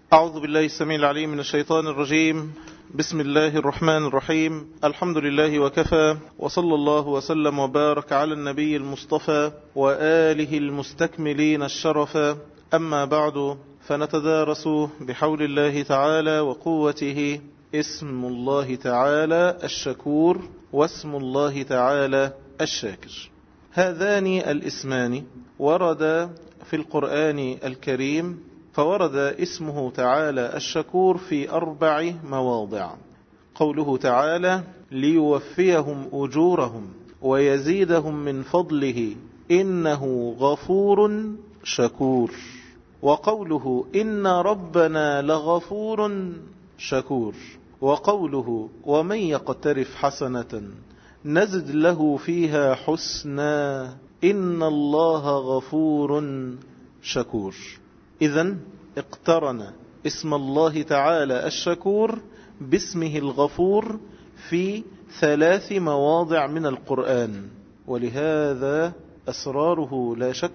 أعوذ بالله السميع العليم من الشيطان الرجيم بسم الله الرحمن الرحيم الحمد لله وكفى وصلى الله وسلم وبارك على النبي المصطفى وآله المستكملين الشرفا أما بعد فنتدارس بحول الله تعالى وقوته اسم الله تعالى الشكور واسم الله تعالى الشاكر هذان الاسمان ورد في القرآن الكريم فورد اسمه تعالى الشكور في أربع مواضع قوله تعالى ليوفيهم أجورهم ويزيدهم من فضله إنه غفور شكور وقوله إن ربنا لغفور شكور وقوله ومن يقترف حسنة نزد له فيها حسنا إن الله غفور شكور إذا اقترن اسم الله تعالى الشكور باسمه الغفور في ثلاث مواضع من القرآن ولهذا أسراره لا شك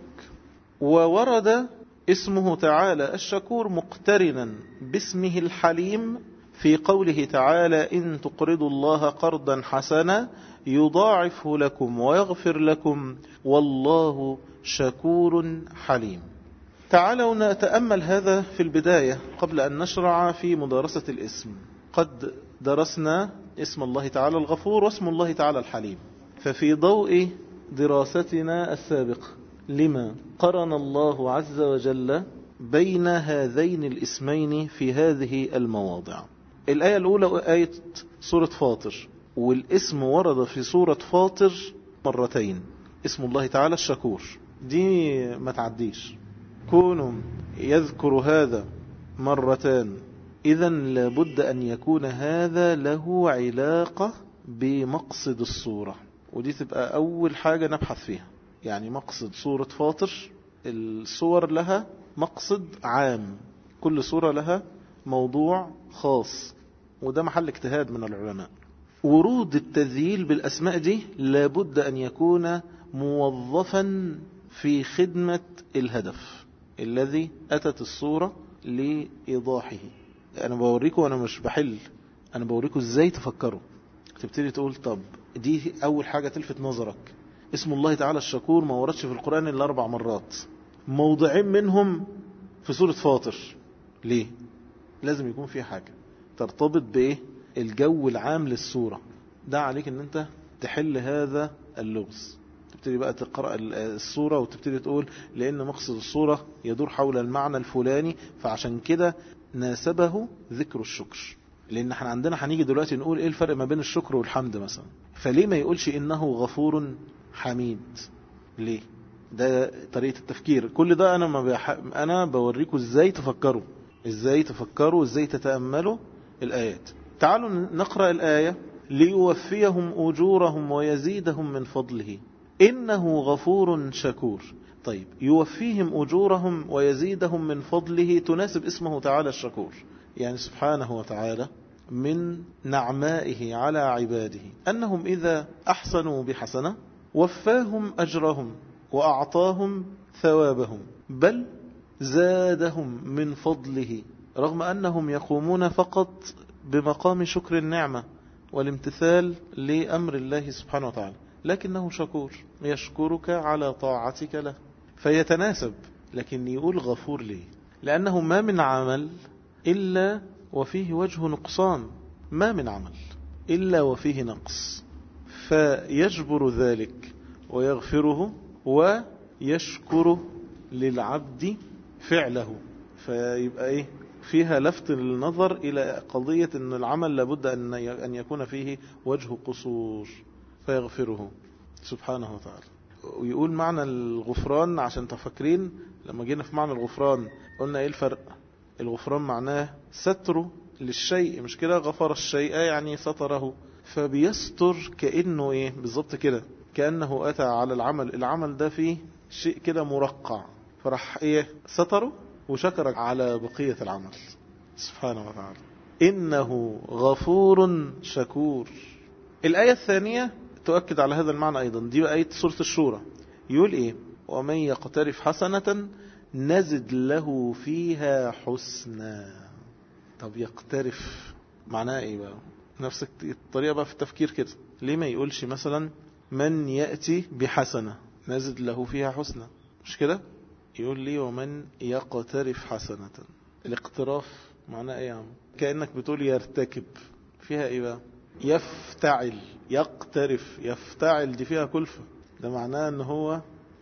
وورد اسمه تعالى الشكور مقترنا باسمه الحليم في قوله تعالى إن تقرضوا الله قرضا حسنا يضاعفه لكم ويغفر لكم والله شكور حليم تعالوا نتأمل هذا في البداية قبل أن نشرع في مدارسة الاسم قد درسنا اسم الله تعالى الغفور واسم الله تعالى الحليم ففي ضوء دراستنا السابقة لما قرن الله عز وجل بين هذين الاسمين في هذه المواضع الآية الأولى آية سورة فاطر والاسم ورد في سورة فاطر مرتين اسم الله تعالى الشكور دي ما تعديش كون يذكر هذا مرتان إذا لابد أن يكون هذا له علاقة بمقصد الصورة ودي تبقى أول حاجة نبحث فيها يعني مقصد سورة فاطر الصور لها مقصد عام كل صورة لها موضوع خاص وده محل اجتهاد من العلماء ورود التذييل بالأسماء دي لابد أن يكون موظفا في خدمة الهدف الذي أتت الصورة لإيضاحه أنا بوريكم وأنا مش بحل أنا بوريكم إزاي تفكروا تبتدي تقول طب دي أول حاجة تلفت نظرك اسم الله تعالى الشكور ما وردش في القرآن إلا أربع مرات موضعين منهم في سورة فاطر ليه لازم يكون في حاجة ترتبط بإيه الجو العام للسورة ده عليك ان انت تحل هذا اللغز تبتدي بقى تقرأ الصورة وتبتدي تقول لأن مقصد الصورة يدور حول المعنى الفلاني فعشان كده ناسبه ذكر الشكر لأن احنا عندنا هنيجي دلوقتي نقول ايه الفرق ما بين الشكر والحمد مثلا فليه ما يقولش إنه غفور حميد ليه ده طريقة التفكير كل ده أنا, ما بح... أنا بوريكم ازاي تفكروا ازاي تفكروا ازاي تتأملوا الآيات تعالوا نقرأ الآية ليوفيهم أجورهم ويزيدهم من فضله إنه غفور شكور طيب يوفيهم أجورهم ويزيدهم من فضله تناسب اسمه تعالى الشكور يعني سبحانه وتعالى من نعمائه على عباده أنهم إذا أحسنوا بحسنة وفاهم أجرهم وأعطاهم ثوابهم بل زادهم من فضله رغم أنهم يقومون فقط بمقام شكر النعمة والامتثال لأمر الله سبحانه وتعالى لكنه شكور يشكرك على طاعتك له فيتناسب لكن يقول غفور ليه لأنه ما من عمل إلا وفيه وجه نقصان ما من عمل إلا وفيه نقص فيجبر ذلك ويغفره ويشكر للعبد فعله فيبقى ايه فيها لفت النظر إلى قضية أن العمل لابد أن يكون فيه وجه قصور فيغفره سبحانه وتعالى ويقول معنى الغفران عشان تفكرين لما جينا في معنى الغفران قلنا ايه الفرق الغفران معناه ستره للشيء مش كده غفر الشيء يعني ستره فبيستر كأنه ايه بالظبط كده كأنه أتى على العمل العمل ده فيه شيء كده مرقع فراح ايه ستره وشكر على بقية العمل سبحانه وتعالى إنه غفور شكور الآية الثانية تؤكد على هذا المعنى أيضا دي آية سورة الشورى يقول إيه ومن يقترف حسنة نزد له فيها حسنا طب يقترف معناها ايه بقى نفس الطريقة بقى في التفكير كده ليه ما يقولش مثلا من يأتي بحسنة نزد له فيها حسنة مش كده يقول لي ومن يقترف حسنة الاقتراف معناه ايه يا عم كأنك بتقول يرتكب فيها ايه بقى يفتعل يقترف يفتعل دي فيها كلفة ده معناه ان هو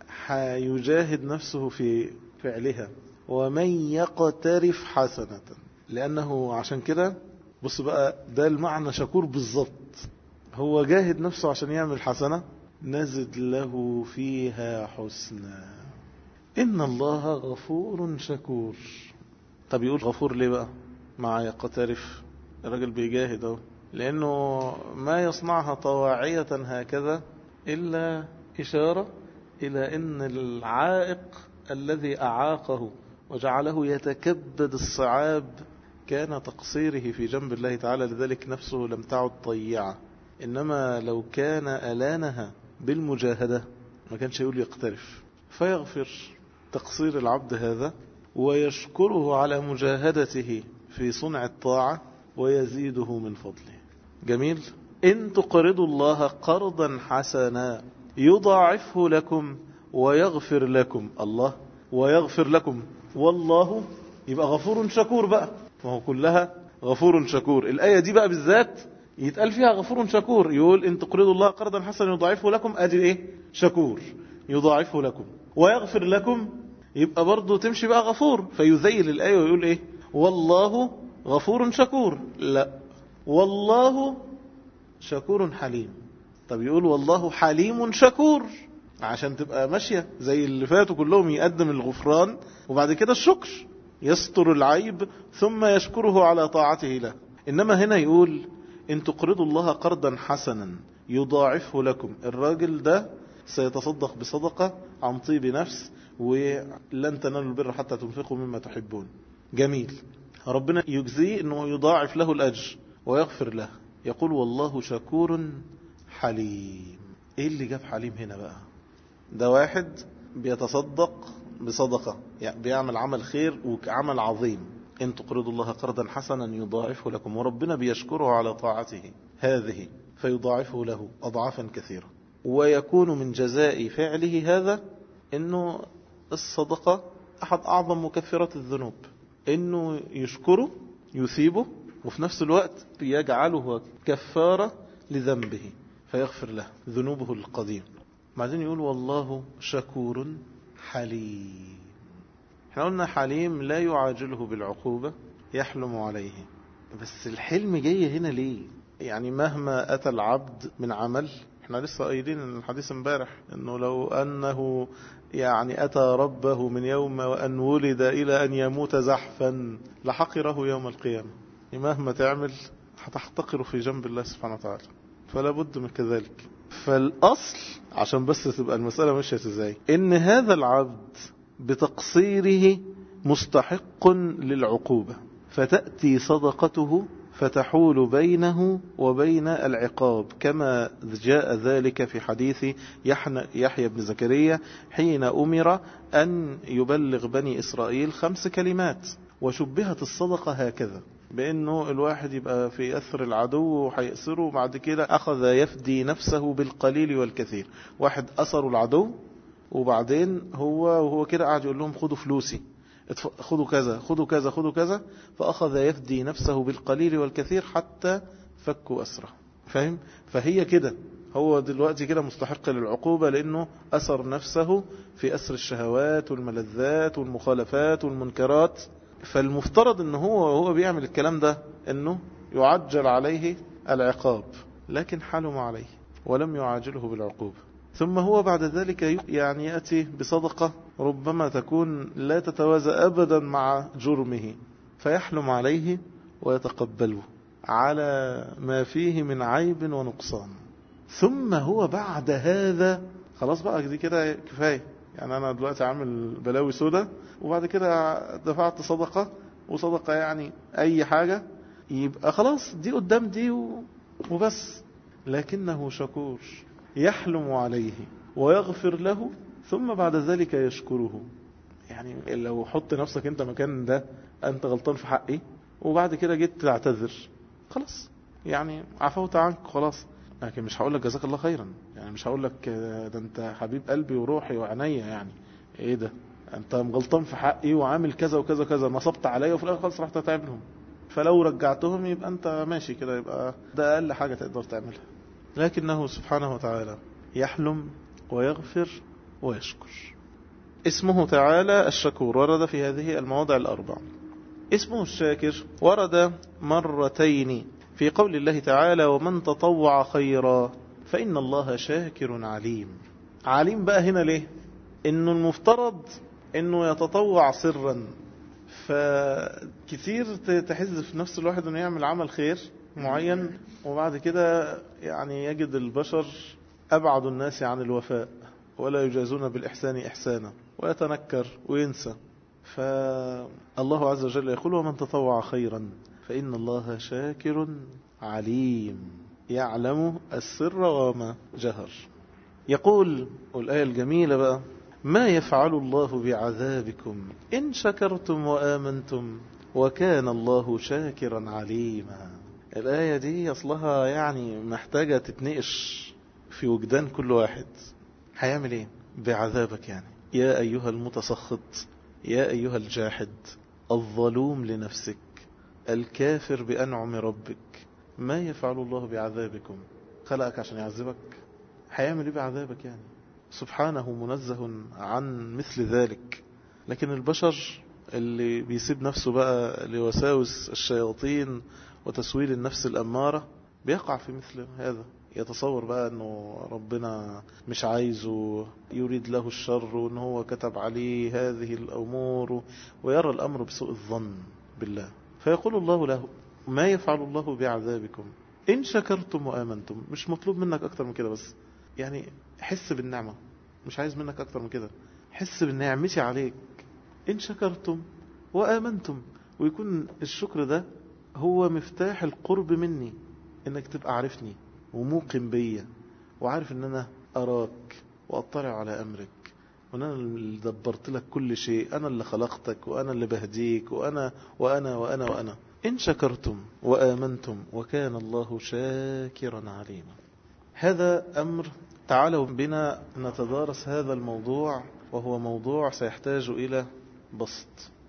هيجاهد نفسه في فعلها ومن يقترف حسنة لأنه عشان كده بص بقى ده المعنى شكور بالظبط هو جاهد نفسه عشان يعمل حسنة نزد له فيها حسنا إن الله غفور شكور طب يقول غفور ليه بقى مع يقترف الراجل بيجاهد اهو لأنه ما يصنعها طواعية هكذا إلا إشارة إلى أن العائق الذي أعاقه وجعله يتكبد الصعاب كان تقصيره في جنب الله تعالى لذلك نفسه لم تعد طيعة إنما لو كان ألانها بالمجاهدة ما كانش يقول يقترف فيغفر تقصير العبد هذا ويشكره على مجاهدته في صنع الطاعة ويزيده من فضله جميل إن تقرضوا الله قرضا حسنا يضاعفه لكم ويغفر لكم الله ويغفر لكم والله يبقى غفور شكور بقى ما هو كلها غفور شكور الآية دي بقى بالذات يتقال فيها غفور شكور يقول إن تقرضوا الله قرضا حسنا يضاعفه لكم أدي إيه شكور يضاعفه لكم ويغفر لكم يبقى برضه تمشي بقى غفور فيذيل الآية ويقول إيه والله غفور شكور لا والله شكور حليم طب يقول والله حليم شكور عشان تبقى ماشية زي اللي فاتوا كلهم يقدم الغفران وبعد كده الشكر يستر العيب ثم يشكره على طاعته له إنما هنا يقول إن تقرضوا الله قرضا حسنا يضاعفه لكم الراجل ده سيتصدق بصدقة عن طيب نفس ولن تنالوا البر حتى تنفقوا مما تحبون جميل ربنا يجزيه أنه يضاعف له الأجر ويغفر له يقول والله شكور حليم ايه اللي جاب حليم هنا بقى ده واحد بيتصدق بصدقة يعني بيعمل عمل خير وعمل عظيم ان تقرضوا الله قرضا حسنا يضاعفه لكم وربنا بيشكره على طاعته هذه فيضاعفه له أضعافا كثيرة ويكون من جزاء فعله هذا انه الصدقة احد اعظم مكفرات الذنوب انه يشكره يثيبه وفي نفس الوقت يجعله كفارة لذنبه فيغفر له ذنوبه القديم بعدين يقول والله شكور حليم احنا قلنا حليم لا يعاجله بالعقوبة يحلم عليه بس الحلم جاي هنا ليه يعني مهما أتى العبد من عمل احنا لسه قايلين الحديث امبارح انه لو انه يعني اتى ربه من يوم وان ولد الى ان يموت زحفا لحقره يوم القيامة مهما تعمل هتحتقره في جنب الله سبحانه وتعالى فلا بد من كذلك فالأصل عشان بس تبقى المسألة ماشية ازاي ان هذا العبد بتقصيره مستحق للعقوبة فتأتي صدقته فتحول بينه وبين العقاب كما جاء ذلك في حديث يحيى بن زكريا حين أمر أن يبلغ بني إسرائيل خمس كلمات وشبهت الصدقة هكذا بأنه الواحد يبقى في أثر العدو وهيأسره وبعد كده أخذ يفدي نفسه بالقليل والكثير واحد أسر العدو وبعدين هو وهو كده قاعد يقول لهم خدوا فلوسي خدوا كذا خدوا كذا خدوا كذا فأخذ يفدي نفسه بالقليل والكثير حتى فكوا أسره فاهم فهي كده هو دلوقتي كده مستحق للعقوبة لأنه أسر نفسه في أسر الشهوات والملذات والمخالفات والمنكرات فالمفترض أنه هو وهو بيعمل الكلام ده أنه يعجل عليه العقاب لكن حلم عليه ولم يعاجله بالعقوبة ثم هو بعد ذلك يعني يأتي بصدقة ربما تكون لا تتوازى أبدا مع جرمه فيحلم عليه ويتقبله على ما فيه من عيب ونقصان ثم هو بعد هذا خلاص بقى دي كده كفاية يعني أنا دلوقتي عامل بلاوي سودة وبعد كده دفعت صدقة وصدقة يعني أي حاجة يبقى خلاص دي قدام دي وبس لكنه شكور يحلم عليه ويغفر له ثم بعد ذلك يشكره يعني لو حط نفسك انت مكان ده انت غلطان في حقي وبعد كده جيت تعتذر خلاص يعني عفوت عنك خلاص لكن مش هقول لك جزاك الله خيرا يعني مش هقول لك ده انت حبيب قلبي وروحي وعينيا يعني ايه ده انت غلطان في حقي وعامل كذا وكذا وكذا نصبت عليا وفي الاخر خلاص رحت تعملهم فلو رجعتهم يبقى انت ماشي كده يبقى ده اقل حاجة تقدر تعملها لكنه سبحانه وتعالى يحلم ويغفر ويشكر اسمه تعالى الشكور ورد في هذه المواضع الأربع اسمه الشاكر ورد مرتين في قول الله تعالى ومن تطوع خيرا فإن الله شاكر عليم عليم بقى هنا ليه انه المفترض انه يتطوع سرا فكثير تحس في نفس الواحد انه يعمل عمل خير معين وبعد كده يعني يجد البشر أبعد الناس عن الوفاء ولا يجازون بالإحسان إحسانا ويتنكر وينسى فالله عز وجل يقول ومن تطوع خيرا فإن الله شاكر عليم يعلم السر وما جهر يقول الآية الجميلة بقى ما يفعل الله بعذابكم إن شكرتم وآمنتم وكان الله شاكرا عليما الآية دي أصلها يعني محتاجة تتنقش في وجدان كل واحد هيعمل ايه بعذابك يعني يا أيها المتسخط يا أيها الجاحد الظلوم لنفسك الكافر بأنعم ربك ما يفعل الله بعذابكم خلقك عشان يعذبك هيعمل ايه بعذابك يعني سبحانه منزه عن مثل ذلك لكن البشر اللي بيسيب نفسه بقى لوساوس الشياطين وتسويل النفس الأمارة بيقع في مثل هذا يتصور بقى انه ربنا مش عايزه يريد له الشر وان هو كتب عليه هذه الامور ويرى الامر بسوء الظن بالله فيقول الله له ما يفعل الله بعذابكم ان شكرتم وامنتم مش مطلوب منك اكتر من كده بس يعني حس بالنعمة مش عايز منك اكتر من كده حس بالنعمتي عليك ان شكرتم وامنتم ويكون الشكر ده هو مفتاح القرب مني انك تبقى عارفني وموقن بيا وعارف ان انا اراك واطلع على امرك وان انا اللي دبرت لك كل شيء انا اللي خلقتك وانا اللي بهديك وانا وانا وانا وانا ان شكرتم وامنتم وكان الله شاكرا عليما هذا امر تعالوا بنا نتدارس هذا الموضوع وهو موضوع سيحتاج الى بسط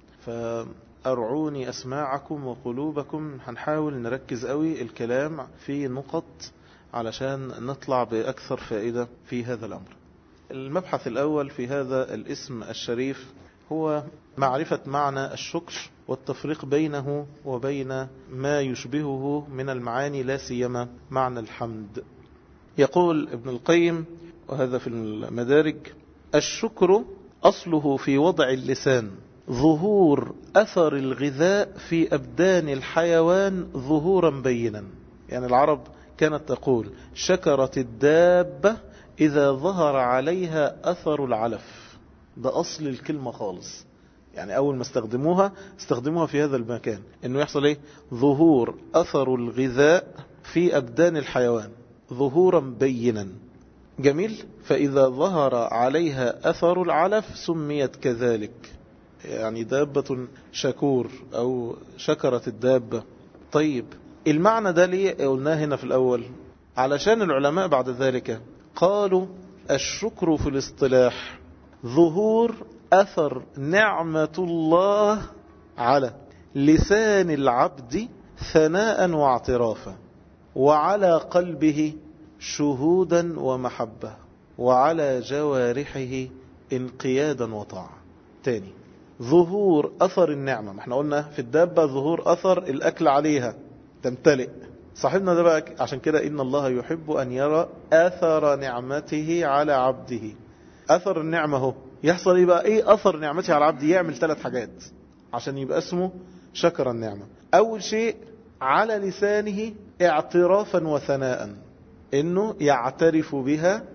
فأرعوني أسماعكم وقلوبكم هنحاول نركز قوي الكلام في نقط علشان نطلع بأكثر فائدة في هذا الأمر المبحث الأول في هذا الاسم الشريف هو معرفة معنى الشكر والتفريق بينه وبين ما يشبهه من المعاني لا سيما معنى الحمد يقول ابن القيم وهذا في المدارج الشكر أصله في وضع اللسان ظهور أثر الغذاء في أبدان الحيوان ظهورا بينا يعني العرب كانت تقول شكرت الدابة إذا ظهر عليها أثر العلف ده أصل الكلمة خالص يعني أول ما استخدموها استخدموها في هذا المكان إنه يحصل إيه ظهور أثر الغذاء في أبدان الحيوان ظهورا بينا جميل فإذا ظهر عليها أثر العلف سميت كذلك يعني دابة شكور أو شكرت الدابة طيب المعنى ده ليه قلناه هنا في الأول علشان العلماء بعد ذلك قالوا الشكر في الاصطلاح ظهور أثر نعمة الله على لسان العبد ثناء واعترافا وعلى قلبه شهودا ومحبة وعلى جوارحه انقيادا وطاعة تاني ظهور أثر النعمة ما احنا قلنا في الدابة ظهور أثر الأكل عليها تمتلئ صاحبنا ده بقى عشان كده إن الله يحب أن يرى أثر نعمته على عبده أثر النعمة هو يحصل إيه بقى إيه أثر نعمته على عبده يعمل ثلاث حاجات عشان يبقى اسمه شكر النعمة أول شيء على لسانه اعترافا وثناء إنه يعترف بها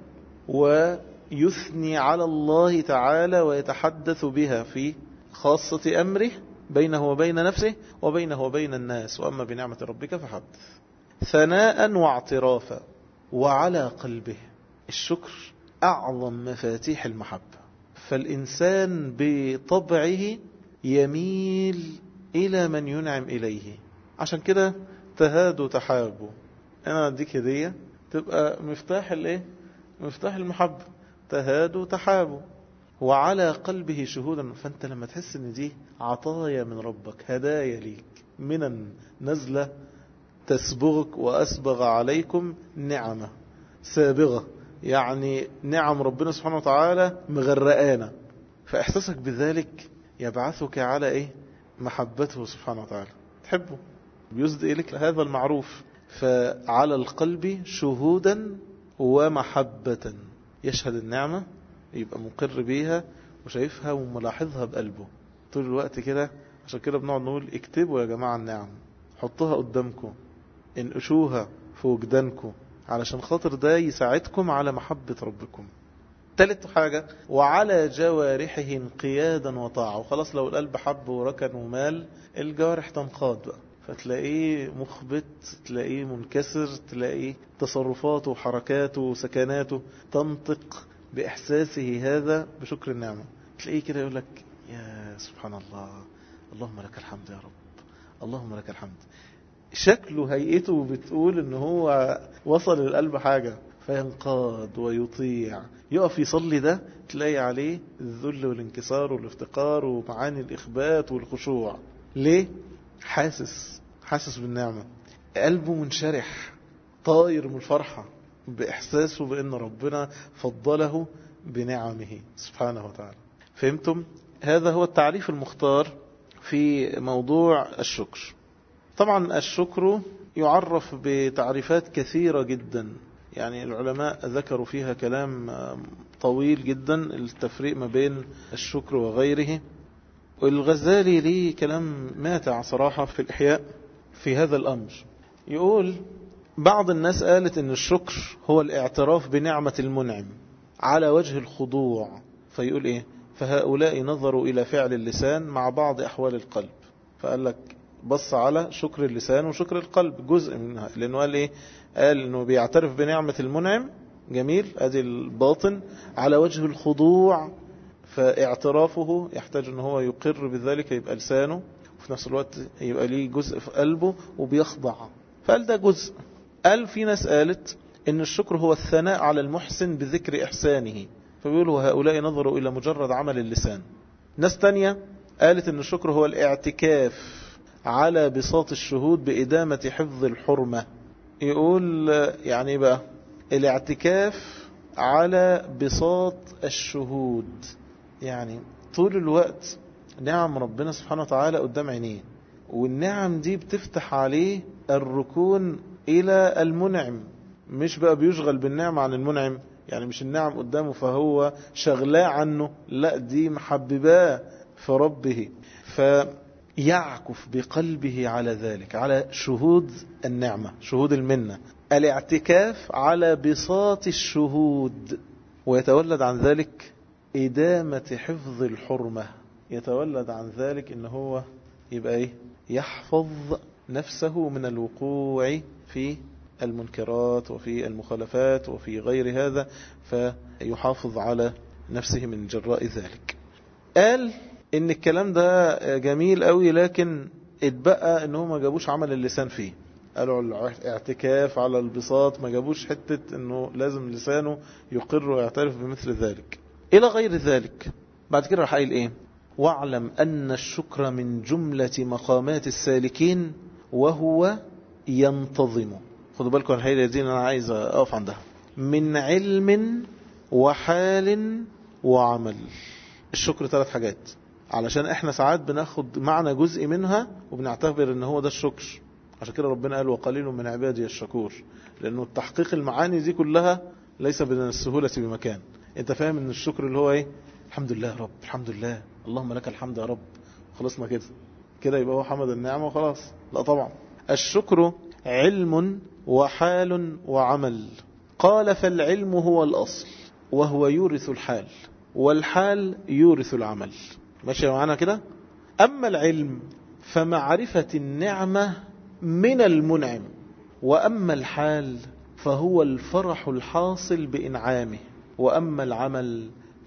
ويثني على الله تعالى ويتحدث بها في خاصة أمره بينه وبين نفسه وبينه وبين الناس وأما بنعمة ربك فحدث ثناء واعترافا وعلى قلبه الشكر أعظم مفاتيح المحبة فالإنسان بطبعه يميل إلى من ينعم إليه عشان كده تهادوا تحابوا أنا أديك هدية تبقى مفتاح الإيه؟ مفتاح المحبة تهادوا تحابوا وعلى قلبه شهودا فأنت لما تحس أن دي عطايا من ربك هدايا ليك من نزلة تسبغك وأسبغ عليكم نعمة سابغة يعني نعم ربنا سبحانه وتعالى مغرقانا فإحساسك بذلك يبعثك على إيه محبته سبحانه وتعالى تحبه بيزد إليك هذا المعروف فعلى القلب شهودا ومحبة يشهد النعمة يبقى مقر بيها وشايفها وملاحظها بقلبه طول الوقت كده عشان كده بنقعد نقول اكتبوا يا جماعة النعم حطوها قدامكم انقشوها في وجدانكم علشان خاطر ده يساعدكم على محبة ربكم تالت حاجة وعلى جوارحه انقيادا وطاعة وخلاص لو القلب حب وركن ومال الجوارح تنقاد بقى فتلاقيه مخبت تلاقيه منكسر تلاقيه تصرفاته وحركاته وسكناته تنطق بإحساسه هذا بشكر النعمة تلاقيه كده يقول لك يا سبحان الله اللهم لك الحمد يا رب اللهم لك الحمد شكله هيئته بتقول ان هو وصل للقلب حاجة فينقاد ويطيع يقف يصلي ده تلاقي عليه الذل والانكسار والافتقار ومعاني الإخبات والخشوع ليه؟ حاسس حاسس بالنعمة قلبه منشرح طاير من الفرحة بإحساسه بأن ربنا فضله بنعمه سبحانه وتعالى فهمتم؟ هذا هو التعريف المختار في موضوع الشكر طبعا الشكر يعرف بتعريفات كثيرة جدا يعني العلماء ذكروا فيها كلام طويل جدا التفريق ما بين الشكر وغيره والغزالي ليه كلام ماتع صراحة في الإحياء في هذا الأمر يقول بعض الناس قالت ان الشكر هو الاعتراف بنعمة المنعم على وجه الخضوع فيقول ايه فهؤلاء نظروا الى فعل اللسان مع بعض احوال القلب فقال لك بص على شكر اللسان وشكر القلب جزء منها لانه قال ايه قال انه بيعترف بنعمة المنعم جميل ادي الباطن على وجه الخضوع فاعترافه يحتاج ان هو يقر بذلك يبقى لسانه وفي نفس الوقت يبقى ليه جزء في قلبه وبيخضع فقال ده جزء قال في ناس قالت ان الشكر هو الثناء على المحسن بذكر احسانه فبيقولوا هؤلاء نظروا الى مجرد عمل اللسان ناس تانية قالت ان الشكر هو الاعتكاف على بساط الشهود بإدامة حفظ الحرمة يقول يعني بقى الاعتكاف على بساط الشهود يعني طول الوقت نعم ربنا سبحانه وتعالى قدام عينيه والنعم دي بتفتح عليه الركون إلى المنعم مش بقى بيشغل بالنعم عن المنعم يعني مش النعم قدامه فهو شغلاه عنه لا دي محبباه في ربه فيعكف بقلبه على ذلك على شهود النعمة شهود المنة الاعتكاف على بساط الشهود ويتولد عن ذلك إدامة حفظ الحرمة يتولد عن ذلك إن هو يبقى إيه يحفظ نفسه من الوقوع في المنكرات وفي المخالفات وفي غير هذا فيحافظ على نفسه من جراء ذلك قال ان الكلام ده جميل قوي لكن اتبقى ان هم ما جابوش عمل اللسان فيه قالوا الاعتكاف على البساط ما جابوش حتة انه لازم لسانه يقر ويعترف بمثل ذلك الى غير ذلك بعد كده راح قايل ايه واعلم ان الشكر من جملة مقامات السالكين وهو ينتظم خدوا بالكم الحقيقة دي انا عايز اقف عندها من علم وحال وعمل الشكر ثلاث حاجات علشان احنا ساعات بناخد معنى جزء منها وبنعتبر ان هو ده الشكر عشان كده ربنا قال وقليل من عبادي الشكور لانه التحقيق المعاني دي كلها ليس من السهولة بمكان انت فاهم ان الشكر اللي هو ايه الحمد لله يا رب الحمد لله اللهم لك الحمد يا رب خلصنا كده كده يبقى هو حمد النعمة وخلاص لا طبعا الشكر علم وحال وعمل قال فالعلم هو الأصل وهو يورث الحال والحال يورث العمل ماشي معانا كده أما العلم فمعرفة النعمة من المنعم وأما الحال فهو الفرح الحاصل بإنعامه وأما العمل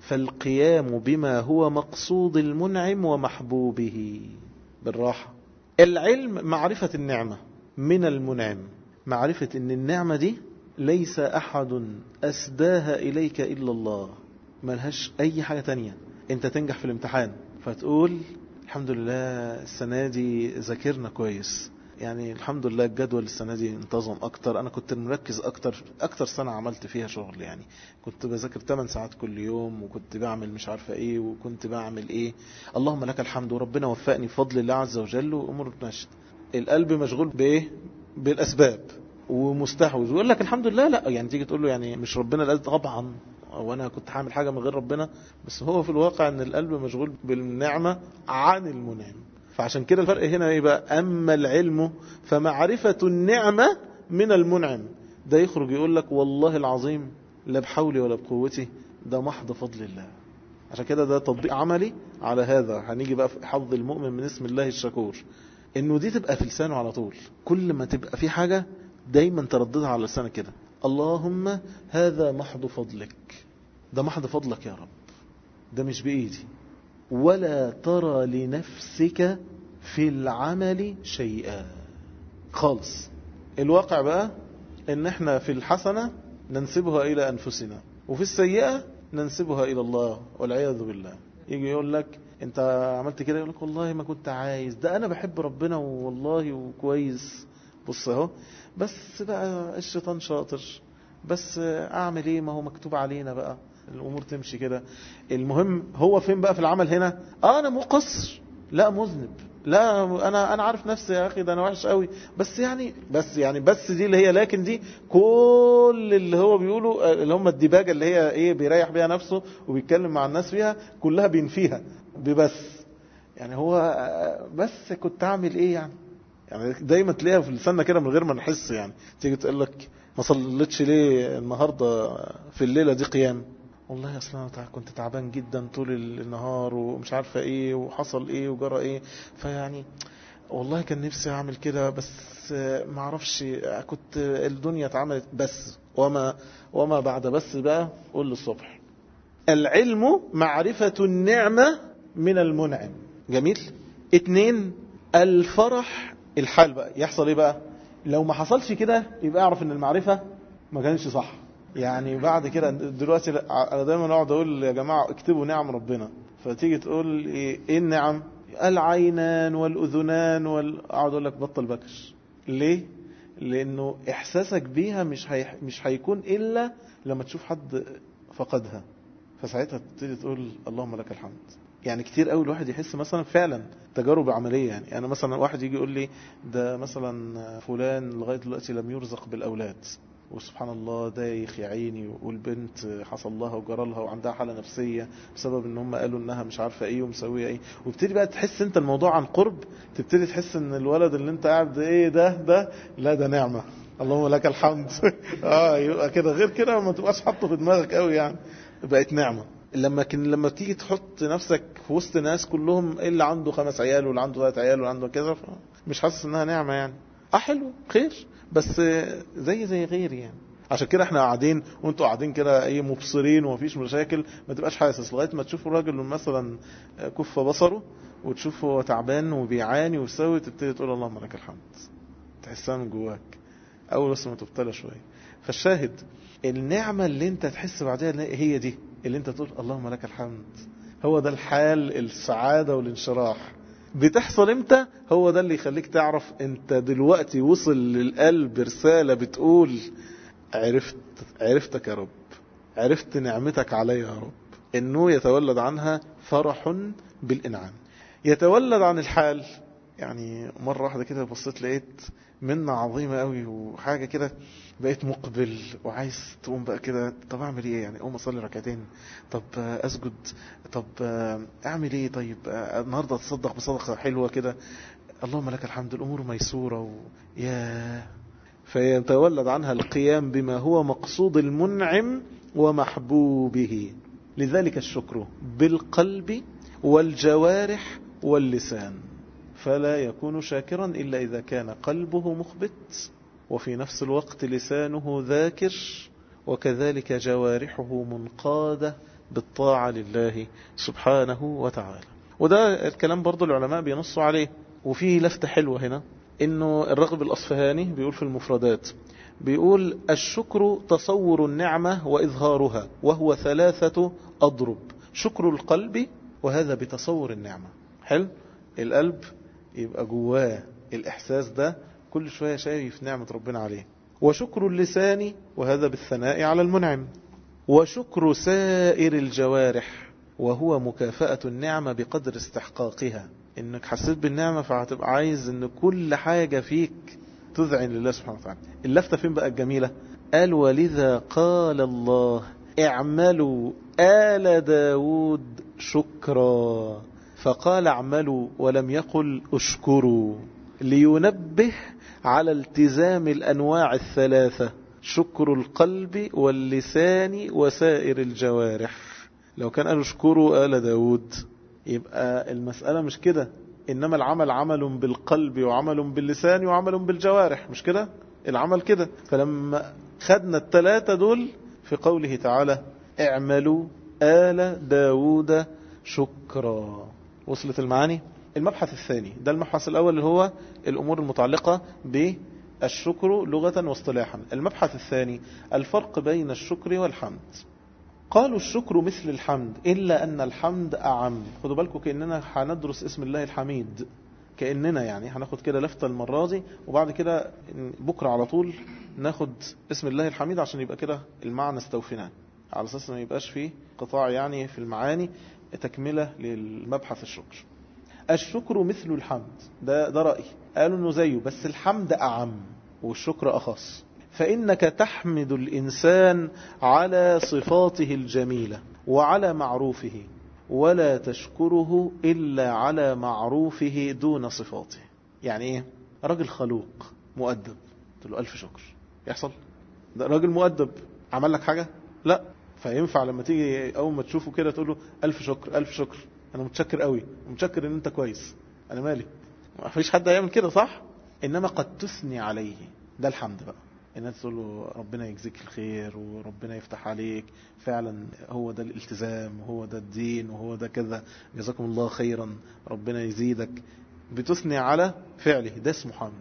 فالقيام بما هو مقصود المنعم ومحبوبه بالراحة العلم معرفة النعمة من المنعم معرفة ان النعمة دي ليس أحد أسداها إليك إلا الله ملهاش أي حاجة تانية أنت تنجح في الامتحان فتقول الحمد لله السنة دي ذاكرنا كويس يعني الحمد لله الجدول السنة دي انتظم أكتر أنا كنت مركز أكتر أكتر سنة عملت فيها شغل يعني كنت بذاكر 8 ساعات كل يوم وكنت بعمل مش عارفة إيه وكنت بعمل إيه اللهم لك الحمد وربنا وفقني بفضل الله عز وجل وأمور اتمشت القلب مشغول بإيه بالأسباب ومستحوذ ويقول لك الحمد لله لا يعني تيجي تقول له يعني مش ربنا الأذى طبعا وانا كنت هعمل حاجة من غير ربنا بس هو في الواقع ان القلب مشغول بالنعمة عن المنعم فعشان كده الفرق هنا يبقى اما العلم فمعرفة النعمة من المنعم ده يخرج يقول لك والله العظيم لا بحولي ولا بقوتي ده محض فضل الله عشان كده ده تطبيق عملي على هذا هنيجي بقى في حظ المؤمن من اسم الله الشكور انه دي تبقى في لسانه على طول كل ما تبقى في حاجة دايما ترددها على لسانك كده اللهم هذا محض فضلك ده محض فضلك يا رب ده مش بإيدي ولا ترى لنفسك في العمل شيئا خالص الواقع بقى ان احنا في الحسنة ننسبها الى انفسنا وفي السيئة ننسبها الى الله والعياذ بالله يجي يقول لك انت عملت كده يقول لك والله ما كنت عايز ده انا بحب ربنا والله وكويس بص اهو بس بقى الشيطان شاطر بس اعمل ايه ما هو مكتوب علينا بقى الامور تمشي كده المهم هو فين بقى في العمل هنا اه انا مقصر لا مذنب لا انا انا عارف نفسي يا اخي ده انا وحش قوي بس يعني بس يعني بس دي اللي هي لكن دي كل اللي هو بيقوله اللي هم الديباجه اللي هي ايه بيريح بيها نفسه وبيتكلم مع الناس فيها كلها بينفيها ببس يعني هو بس كنت اعمل ايه يعني يعني دايما تلاقيها في لساننا كده من غير ما نحس يعني تيجي تقول لك ما صليتش ليه النهارده في الليله دي قيام والله اصلا انا كنت تعبان جدا طول النهار ومش عارفه ايه وحصل ايه وجرى ايه فيعني والله كان نفسي اعمل كده بس ما اعرفش كنت الدنيا اتعملت بس وما وما بعد بس بقى قول للصبح العلم معرفة النعمة من المنعم جميل اتنين الفرح الحال بقى يحصل ايه بقى لو ما حصلش كده يبقى اعرف ان المعرفة ما كانش صح يعني بعد كده دلوقتي انا دايما اقعد اقول يا جماعه اكتبوا نعم ربنا فتيجي تقول ايه, إيه النعم العينان والاذنان وال... اقعد اقول لك بطل بكش ليه لانه احساسك بيها مش هي... مش هيكون الا لما تشوف حد فقدها فساعتها تبتدي تقول اللهم لك الحمد يعني كتير قوي الواحد يحس مثلا فعلا تجارب عمليه يعني انا يعني مثلا واحد يجي يقول لي ده مثلا فلان لغايه دلوقتي لم يرزق بالاولاد وسبحان الله دايخ يا عيني والبنت حصل لها وجرى لها وعندها حالة نفسية بسبب ان هم قالوا انها مش عارفة ايه ومسوية ايه وبتدي بقى تحس انت الموضوع عن قرب تبتدي تحس ان الولد اللي انت قاعد ايه ده ده لا ده نعمة اللهم لك الحمد اه يبقى كده غير كده ما تبقاش حاطه في دماغك قوي يعني بقت نعمة لما كن لما تيجي تحط نفسك في وسط ناس كلهم اللي عنده خمس عيال واللي عنده ثلاث عيال واللي عنده كذا مش حاسس انها نعمة يعني اه حلو خير بس زي زي غيري يعني عشان كده احنا قاعدين وانتوا قاعدين كده ايه مبصرين ومفيش مشاكل ما تبقاش حاسس لغايه ما تشوفوا الراجل مثلا كف بصره وتشوف هو تعبان وبيعاني ويسوي تبتدي تقول اللهم لك الحمد تحسها من جواك اول بس ما تبتلى شويه فالشاهد النعمه اللي انت تحس بعدها هي دي اللي انت تقول اللهم لك الحمد هو ده الحال السعاده والانشراح بتحصل امتى هو ده اللي يخليك تعرف انت دلوقتي وصل للقلب رسالة بتقول عرفت عرفتك يا رب عرفت نعمتك علي يا رب انه يتولد عنها فرح بالانعام يتولد عن الحال يعني مرة واحدة كده بصيت لقيت منة عظيمة قوي وحاجة كده بقيت مقبل وعايز تقوم بقى كده طب اعمل ايه يعني اقوم اصلي ركعتين طب اسجد طب اعمل ايه طيب النهارده اتصدق بصدقه حلوه كده اللهم لك الحمد الامور ميسوره و... يا فيتولد عنها القيام بما هو مقصود المنعم ومحبوبه لذلك الشكر بالقلب والجوارح واللسان فلا يكون شاكرا إلا إذا كان قلبه مخبت وفي نفس الوقت لسانه ذاكر وكذلك جوارحه منقادة بالطاعة لله سبحانه وتعالى وده الكلام برضو العلماء بينصوا عليه وفي لفتة حلوة هنا انه الرغب الاصفهاني بيقول في المفردات بيقول الشكر تصور النعمة وإظهارها وهو ثلاثة أضرب شكر القلب وهذا بتصور النعمة حلو القلب يبقى جواه الإحساس ده كل شوية شايف نعمة ربنا عليه وشكر اللسان وهذا بالثناء على المنعم وشكر سائر الجوارح وهو مكافأة النعمة بقدر استحقاقها انك حسيت بالنعمة فهتبقى عايز ان كل حاجة فيك تذعن لله سبحانه وتعالى اللفتة فين بقى الجميلة قال ولذا قال الله اعملوا آل داود شكرا فقال اعملوا ولم يقل اشكروا لينبه على التزام الأنواع الثلاثة شكر القلب واللسان وسائر الجوارح لو كان قالوا اشكروا آل داود يبقى المسألة مش كده إنما العمل عمل بالقلب وعمل باللسان وعمل بالجوارح مش كده العمل كده فلما خدنا الثلاثة دول في قوله تعالى اعملوا آل داود شكرا وصلت المعاني المبحث الثاني ده المبحث الأول اللي هو الأمور المتعلقة بالشكر لغة واصطلاحا المبحث الثاني الفرق بين الشكر والحمد قالوا الشكر مثل الحمد إلا أن الحمد أعم خدوا بالكم كأننا هندرس اسم الله الحميد كأننا يعني هناخد كده لفتة المرة دي وبعد كده بكرة على طول ناخد اسم الله الحميد عشان يبقى كده المعنى استوفناه على أساس ما يبقاش فيه قطاع يعني في المعاني تكملة للمبحث الشكر الشكر مثل الحمد ده, ده رأي قالوا انه زيه بس الحمد أعم والشكر أخص فإنك تحمد الإنسان على صفاته الجميلة وعلى معروفه ولا تشكره إلا على معروفه دون صفاته يعني إيه؟ راجل خلوق مؤدب قلت له ألف شكر يحصل ده راجل مؤدب عمل لك حاجة لا فينفع لما تيجي أول ما تشوفه كده تقول له ألف شكر ألف شكر أنا متشكر قوي متشكر إن أنت كويس أنا مالي ما فيش حد هيعمل كده صح إنما قد تثني عليه ده الحمد بقى ان انت تقول له ربنا يجزيك الخير وربنا يفتح عليك فعلا هو ده الالتزام وهو ده الدين وهو ده كذا جزاكم الله خيرا ربنا يزيدك بتثني على فعله ده اسمه حمد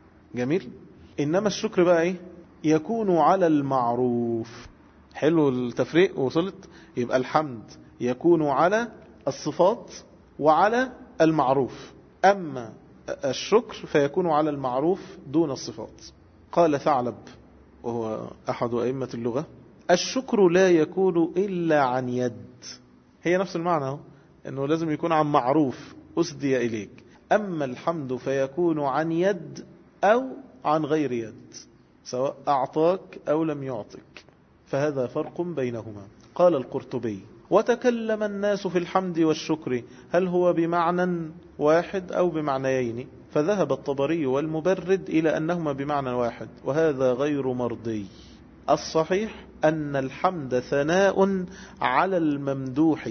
جميل انما الشكر بقى ايه يكون على المعروف حلو التفريق وصلت يبقى الحمد يكون على الصفات وعلى المعروف اما الشكر فيكون على المعروف دون الصفات قال ثعلب وهو أحد أئمة اللغة الشكر لا يكون إلا عن يد هي نفس المعنى أنه لازم يكون عن معروف أسدي إليك أما الحمد فيكون عن يد أو عن غير يد سواء أعطاك أو لم يعطك فهذا فرق بينهما قال القرطبي وتكلم الناس في الحمد والشكر هل هو بمعنى واحد أو بمعنيين فذهب الطبري والمبرد إلى أنهما بمعنى واحد وهذا غير مرضي الصحيح أن الحمد ثناء على الممدوح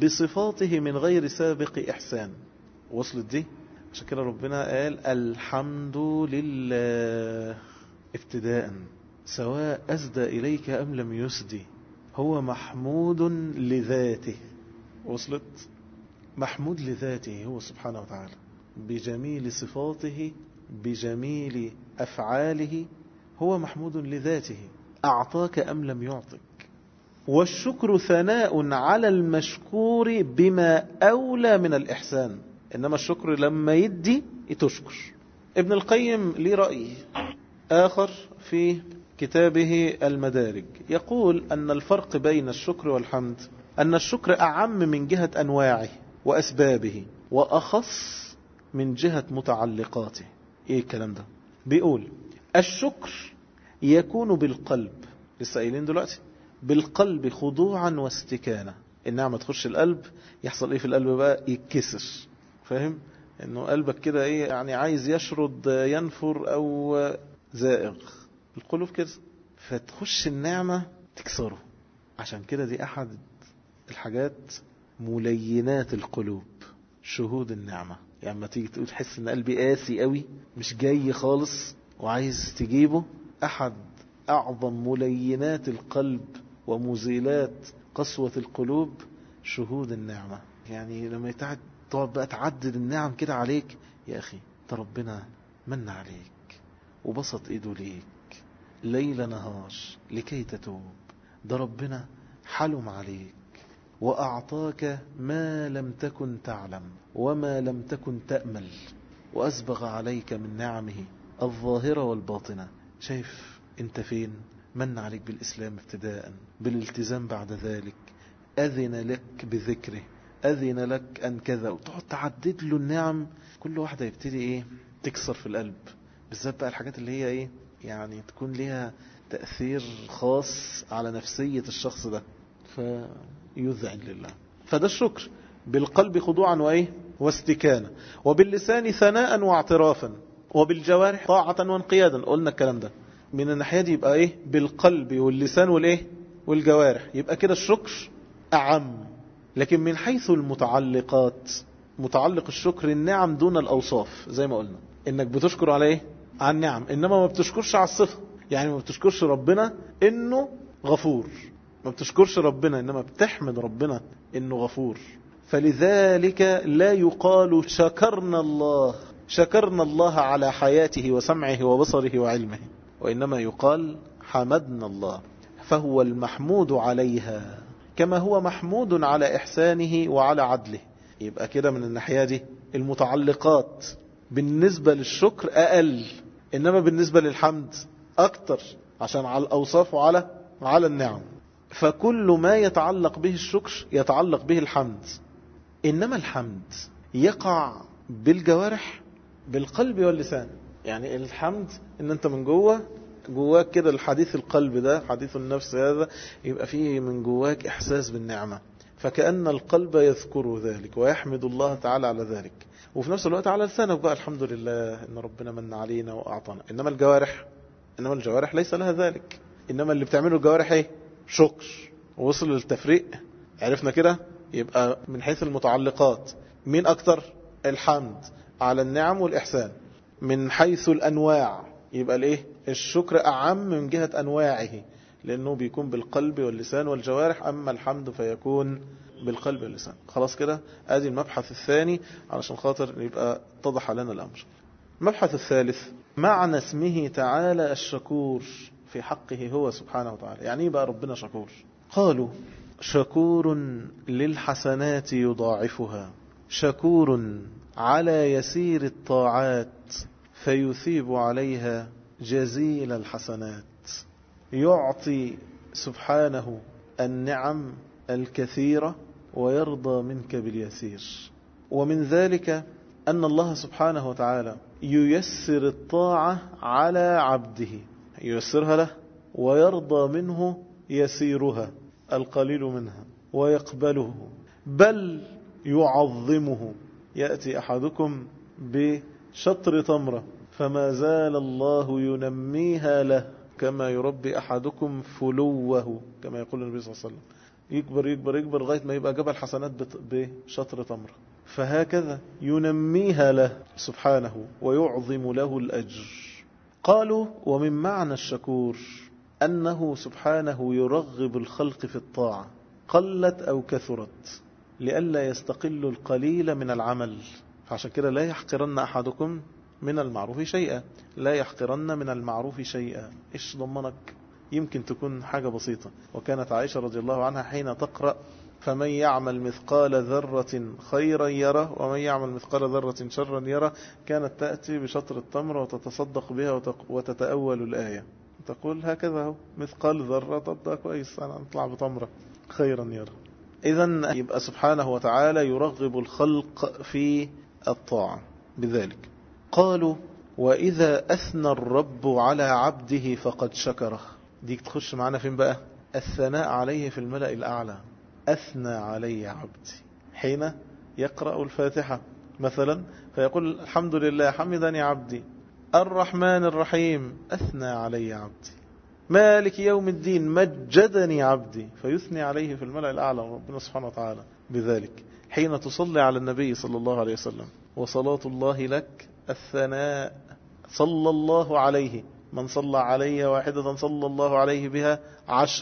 بصفاته من غير سابق إحسان وصلت دي عشان كده ربنا قال الحمد لله ابتداء سواء أسدى إليك أم لم يسدي هو محمود لذاته وصلت محمود لذاته هو سبحانه وتعالى بجميل صفاته بجميل أفعاله هو محمود لذاته أعطاك أم لم يعطك والشكر ثناء على المشكور بما أولى من الإحسان إنما الشكر لما يدي تشكر ابن القيم ليه رأي آخر في كتابه المدارج يقول أن الفرق بين الشكر والحمد أن الشكر أعم من جهة أنواعه وأسبابه وأخص من جهة متعلقاته ايه الكلام ده بيقول الشكر يكون بالقلب لسه قايلين دلوقتي بالقلب خضوعا واستكانة النعمة تخش القلب يحصل ايه في القلب بقى يتكسر فاهم انه قلبك كده ايه يعني عايز يشرد ينفر او زائغ القلوب كده فتخش النعمة تكسره عشان كده دي احد الحاجات ملينات القلوب شهود النعمة يعني ما تيجي تقول تحس ان قلبي قاسي قوي مش جاي خالص وعايز تجيبه احد اعظم ملينات القلب ومزيلات قسوة القلوب شهود النعمة يعني لما يتعد تقعد بقى تعدد النعم كده عليك يا أخي ده ربنا من عليك وبسط إيده ليك ليل نهار لكي تتوب ده ربنا حلم عليك وأعطاك ما لم تكن تعلم وما لم تكن تأمل وأسبغ عليك من نعمه الظاهرة والباطنة شايف انت فين من عليك بالإسلام ابتداء بالالتزام بعد ذلك أذن لك بذكره أذن لك أن كذا وتقعد تعدد له النعم كل واحدة يبتدي إيه تكسر في القلب بالذات بقى الحاجات اللي هي إيه يعني تكون لها تأثير خاص على نفسية الشخص ده فيذعن لله فده الشكر بالقلب خضوعا وإيه واستكانة وباللسان ثناء واعترافا وبالجوارح طاعة وانقيادا قلنا الكلام ده من الناحية دي يبقى ايه بالقلب واللسان والايه والجوارح يبقى كده الشكر أعم لكن من حيث المتعلقات متعلق الشكر النعم دون الأوصاف زي ما قلنا انك بتشكر على ايه على النعم انما ما بتشكرش على الصفة يعني ما بتشكرش ربنا انه غفور ما بتشكرش ربنا انما بتحمد ربنا انه غفور فلذلك لا يقال شكرنا الله شكرنا الله على حياته وسمعه وبصره وعلمه وإنما يقال حمدنا الله فهو المحمود عليها كما هو محمود على إحسانه وعلى عدله يبقى كده من الناحية دي المتعلقات بالنسبة للشكر أقل إنما بالنسبة للحمد أكتر عشان على الأوصاف وعلى على النعم فكل ما يتعلق به الشكر يتعلق به الحمد إنما الحمد يقع بالجوارح بالقلب واللسان يعني الحمد ان انت من جوه جواك كده الحديث القلب ده حديث النفس هذا يبقى فيه من جواك احساس بالنعمة فكأن القلب يذكر ذلك ويحمد الله تعالى على ذلك وفي نفس الوقت على لسانك بقى الحمد لله ان ربنا من علينا واعطانا انما الجوارح انما الجوارح ليس لها ذلك انما اللي بتعمله الجوارح ايه شكر ووصل للتفريق عرفنا كده يبقى من حيث المتعلقات مين اكتر الحمد على النعم والإحسان من حيث الأنواع يبقى الايه الشكر أعم من جهة أنواعه لأنه بيكون بالقلب واللسان والجوارح أما الحمد فيكون بالقلب واللسان خلاص كده ادي المبحث الثاني علشان خاطر يبقى اتضح لنا الأمر المبحث الثالث معنى اسمه تعالى الشكور في حقه هو سبحانه وتعالى يعني ايه بقى ربنا شكور قالوا شكور للحسنات يضاعفها شكور على يسير الطاعات فيثيب عليها جزيل الحسنات يعطي سبحانه النعم الكثيرة ويرضى منك باليسير ومن ذلك أن الله سبحانه وتعالى ييسر الطاعة على عبده ييسرها له ويرضى منه يسيرها القليل منها ويقبله بل يعظمه يأتي أحدكم بشطر تمرة فما زال الله ينميها له كما يربي أحدكم فلوه كما يقول النبي صلى الله عليه وسلم يكبر يكبر يكبر لغاية ما يبقى جبل حسنات بشطر تمرة فهكذا ينميها له سبحانه ويعظم له الأجر قالوا ومن معنى الشكور أنه سبحانه يرغب الخلق في الطاعة قلت أو كثرت لئلا يستقل القليل من العمل فعشان كده لا يحقرن أحدكم من المعروف شيئا لا يحقرن من المعروف شيئا إيش ضمنك يمكن تكون حاجة بسيطة وكانت عائشة رضي الله عنها حين تقرأ فمن يعمل مثقال ذرة خيرا يره ومن يعمل مثقال ذرة شرا يره كانت تأتي بشطر التمر وتتصدق بها وتتأول الآية تقول هكذا هو مثقال ذرة طب ده كويس أنا أطلع بتمرة خيرا يره إذا يبقى سبحانه وتعالى يرغب الخلق في الطاعة بذلك قالوا وإذا أثنى الرب على عبده فقد شكره دي تخش معنا فين بقى الثناء عليه في الملأ الأعلى أثنى علي عبدي حين يقرأ الفاتحة مثلا فيقول الحمد لله حمدني عبدي الرحمن الرحيم أثنى علي عبدي مالك يوم الدين مجدني عبدي فيثني عليه في الملأ الأعلى ربنا سبحانه وتعالى بذلك حين تصلي على النبي صلى الله عليه وسلم وصلاة الله لك الثناء صلى الله عليه من صلى علي واحدة صلى الله عليه بها عشرة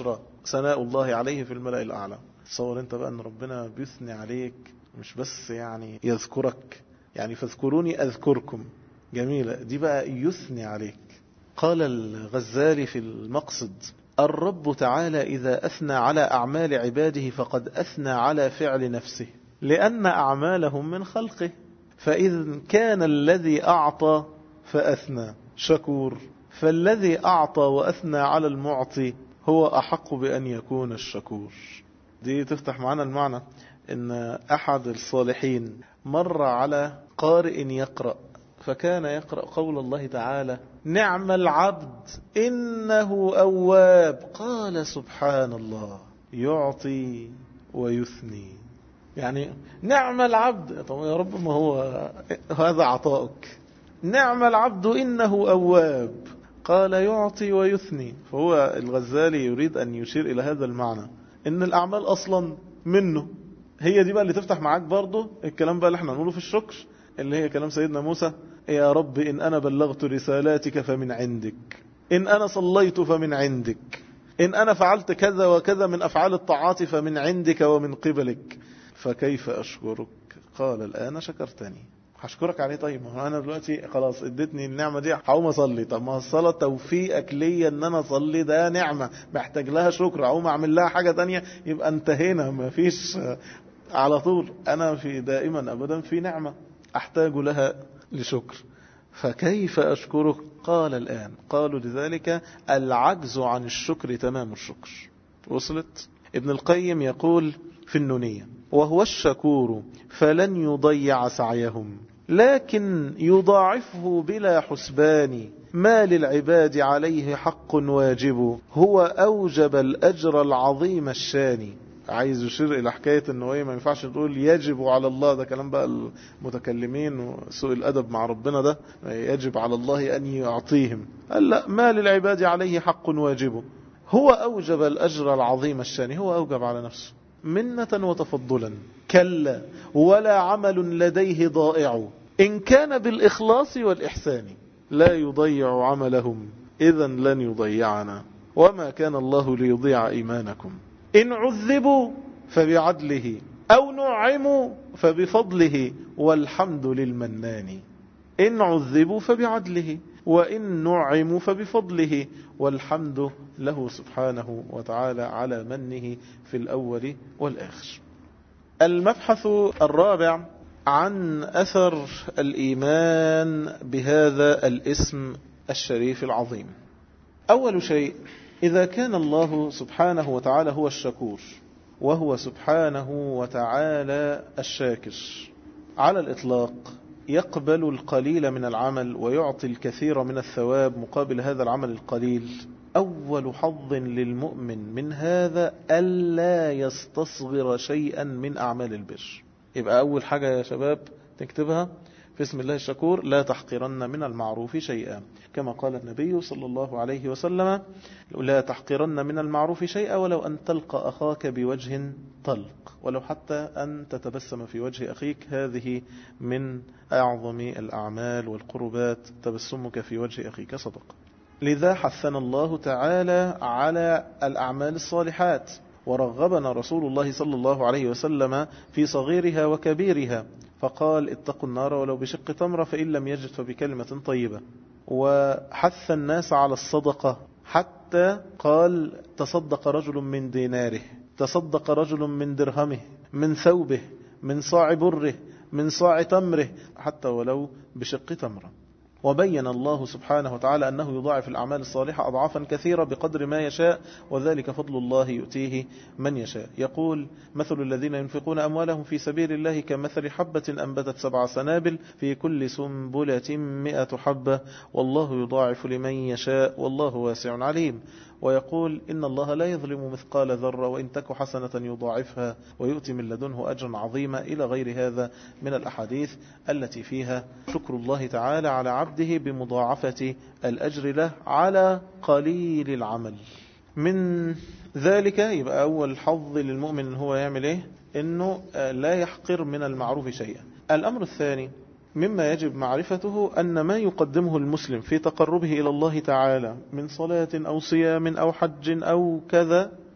ثناء الله عليه في الملأ الأعلى تصور انت بقى ان ربنا بيثني عليك مش بس يعني يذكرك يعني فاذكروني أذكركم جميلة دي بقى يثني عليك قال الغزالي في المقصد الرب تعالى إذا أثنى على أعمال عباده فقد أثنى على فعل نفسه لأن أعمالهم من خلقه فإذا كان الذي أعطى فأثنى شكور فالذي أعطى وأثنى على المعطي هو أحق بأن يكون الشكور دي تفتح معنا المعنى ان احد الصالحين مر على قارئ يقرأ فكان يقرأ قول الله تعالى نعم العبد إنه أواب قال سبحان الله يعطي ويثني يعني نعم العبد طب يا رب ما هو هذا عطاؤك نعم العبد إنه أواب قال يعطي ويثني فهو الغزالي يريد أن يشير إلى هذا المعنى إن الأعمال أصلا منه هي دي بقى اللي تفتح معاك برضه الكلام بقى اللي احنا نقوله في الشكر اللي هي كلام سيدنا موسى يا رب إن أنا بلغت رسالاتك فمن عندك إن أنا صليت فمن عندك إن أنا فعلت كذا وكذا من أفعال الطاعات فمن عندك ومن قبلك فكيف أشكرك قال الآن شكرتني هشكرك عليه طيب ما انا دلوقتي خلاص اديتني النعمه دي هقوم اصلي طب ما الصلاه توفيقك ليا ان انا اصلي ده نعمه محتاج لها شكر اقوم اعمل لها حاجه تانية يبقى انتهينا ما فيش على طول انا في دائما ابدا في نعمه احتاج لها لشكر فكيف أشكرك قال الآن قالوا لذلك العجز عن الشكر تمام الشكر وصلت ابن القيم يقول في النونية وهو الشكور فلن يضيع سعيهم لكن يضاعفه بلا حسبان ما للعباد عليه حق واجب هو أوجب الأجر العظيم الشاني عايز يشير الى حكايه انه ايه ما ينفعش تقول يجب على الله ده كلام بقى المتكلمين وسوء الادب مع ربنا ده يجب على الله ان يعطيهم قال لا ما للعباد عليه حق واجب هو اوجب الاجر العظيم الشاني هو اوجب على نفسه منة وتفضلا كلا ولا عمل لديه ضائع إن كان بالإخلاص والإحسان لا يضيع عملهم إذا لن يضيعنا وما كان الله ليضيع إيمانكم إن عذبوا فبعدله أو نعموا فبفضله والحمد للمنان إن عذبوا فبعدله وإن نعموا فبفضله والحمد له سبحانه وتعالى على منه في الأول والآخر المبحث الرابع عن أثر الإيمان بهذا الاسم الشريف العظيم أول شيء إذا كان الله سبحانه وتعالى هو الشكور وهو سبحانه وتعالى الشاكر على الإطلاق يقبل القليل من العمل ويعطي الكثير من الثواب مقابل هذا العمل القليل أول حظ للمؤمن من هذا ألا يستصغر شيئا من أعمال البر يبقى أول حاجة يا شباب تكتبها في اسم الله الشكور لا تحقرن من المعروف شيئا كما قال النبي صلى الله عليه وسلم لا تحقرن من المعروف شيئا ولو أن تلقى أخاك بوجه طلق ولو حتى أن تتبسم في وجه أخيك هذه من أعظم الأعمال والقربات تبسمك في وجه أخيك صدق لذا حثنا الله تعالى على الأعمال الصالحات ورغبنا رسول الله صلى الله عليه وسلم في صغيرها وكبيرها فقال اتقوا النار ولو بشق تمرة فإن لم يجد فبكلمة طيبة وحث الناس على الصدقة حتى قال تصدق رجل من ديناره تصدق رجل من درهمه من ثوبه من صاع بره من صاع تمره حتى ولو بشق تمره وبين الله سبحانه وتعالى أنه يضاعف الأعمال الصالحة أضعافا كثيرة بقدر ما يشاء وذلك فضل الله يؤتيه من يشاء يقول مثل الذين ينفقون أموالهم في سبيل الله كمثل حبة أنبتت سبع سنابل في كل سنبلة مئة حبة والله يضاعف لمن يشاء والله واسع عليم ويقول إن الله لا يظلم مثقال ذرة وإن تك حسنة يضاعفها ويؤتي من لدنه أجرا عظيما إلى غير هذا من الأحاديث التي فيها شكر الله تعالى على عبده بمضاعفة الأجر له على قليل العمل من ذلك يبقى أول حظ للمؤمن هو يعمل إيه إنه لا يحقر من المعروف شيئا الأمر الثاني مما يجب معرفته أن ما يقدمه المسلم في تقربه إلى الله تعالى من صلاة أو صيام أو حج أو كذا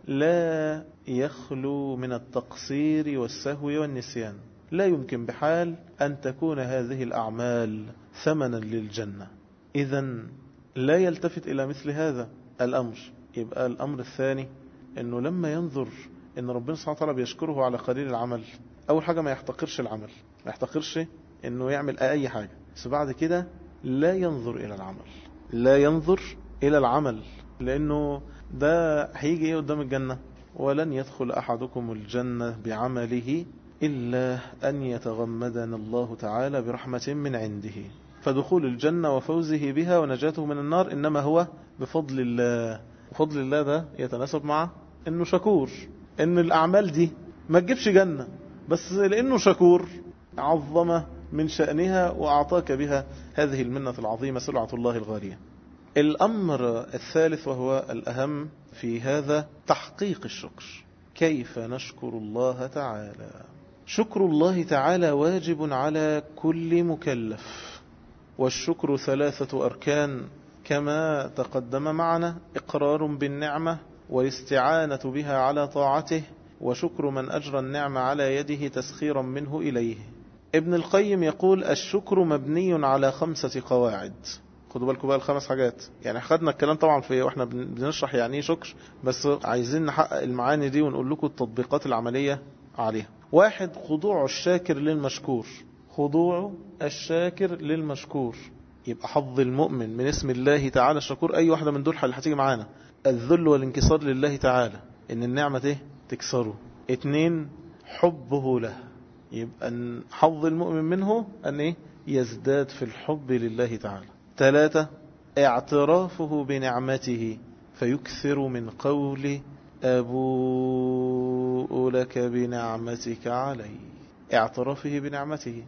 لا يخلو من التقصير والسهو والنسيان لا يمكن بحال أن تكون هذه الأعمال ثمنا للجنة إذا لا يلتفت إلى مثل هذا الأمر يبقى الأمر الثاني أنه لما ينظر أن ربنا سبحانه وتعالى بيشكره على قليل العمل أول حاجة ما يحتقرش العمل ما يحتقرش أنه يعمل أي حاجة بس بعد كده لا ينظر إلى العمل لا ينظر إلى العمل لأنه ده هيجي إيه قدام الجنة ولن يدخل أحدكم الجنة بعمله إلا أن يتغمدنا الله تعالى برحمة من عنده فدخول الجنة وفوزه بها ونجاته من النار إنما هو بفضل الله وفضل الله ده يتناسب مع أنه شكور أن الأعمال دي ما تجيبش جنة بس لأنه شكور عظم من شأنها وأعطاك بها هذه المنة العظيمة سلعة الله الغالية الأمر الثالث وهو الأهم في هذا تحقيق الشكر كيف نشكر الله تعالى شكر الله تعالى واجب على كل مكلف والشكر ثلاثة أركان كما تقدم معنا إقرار بالنعمة والاستعانة بها على طاعته وشكر من أجرى النعمة على يده تسخيرا منه إليه ابن القيم يقول الشكر مبني على خمسة قواعد خدوا بالكم بقى الخمس حاجات يعني خدنا الكلام طبعا في واحنا بنشرح يعني ايه شكر بس عايزين نحقق المعاني دي ونقول لكم التطبيقات العملية عليها واحد خضوع الشاكر للمشكور خضوع الشاكر للمشكور يبقى حظ المؤمن من اسم الله تعالى الشكور أي واحدة من دول هتيجي معانا الذل والانكسار لله تعالى إن النعمة ايه تكسره اتنين حبه له يبقى حظ المؤمن منه أن ايه يزداد في الحب لله تعالى ثلاثة اعترافه بنعمته فيكثر من قول أبوء لك بنعمتك علي اعترافه بنعمته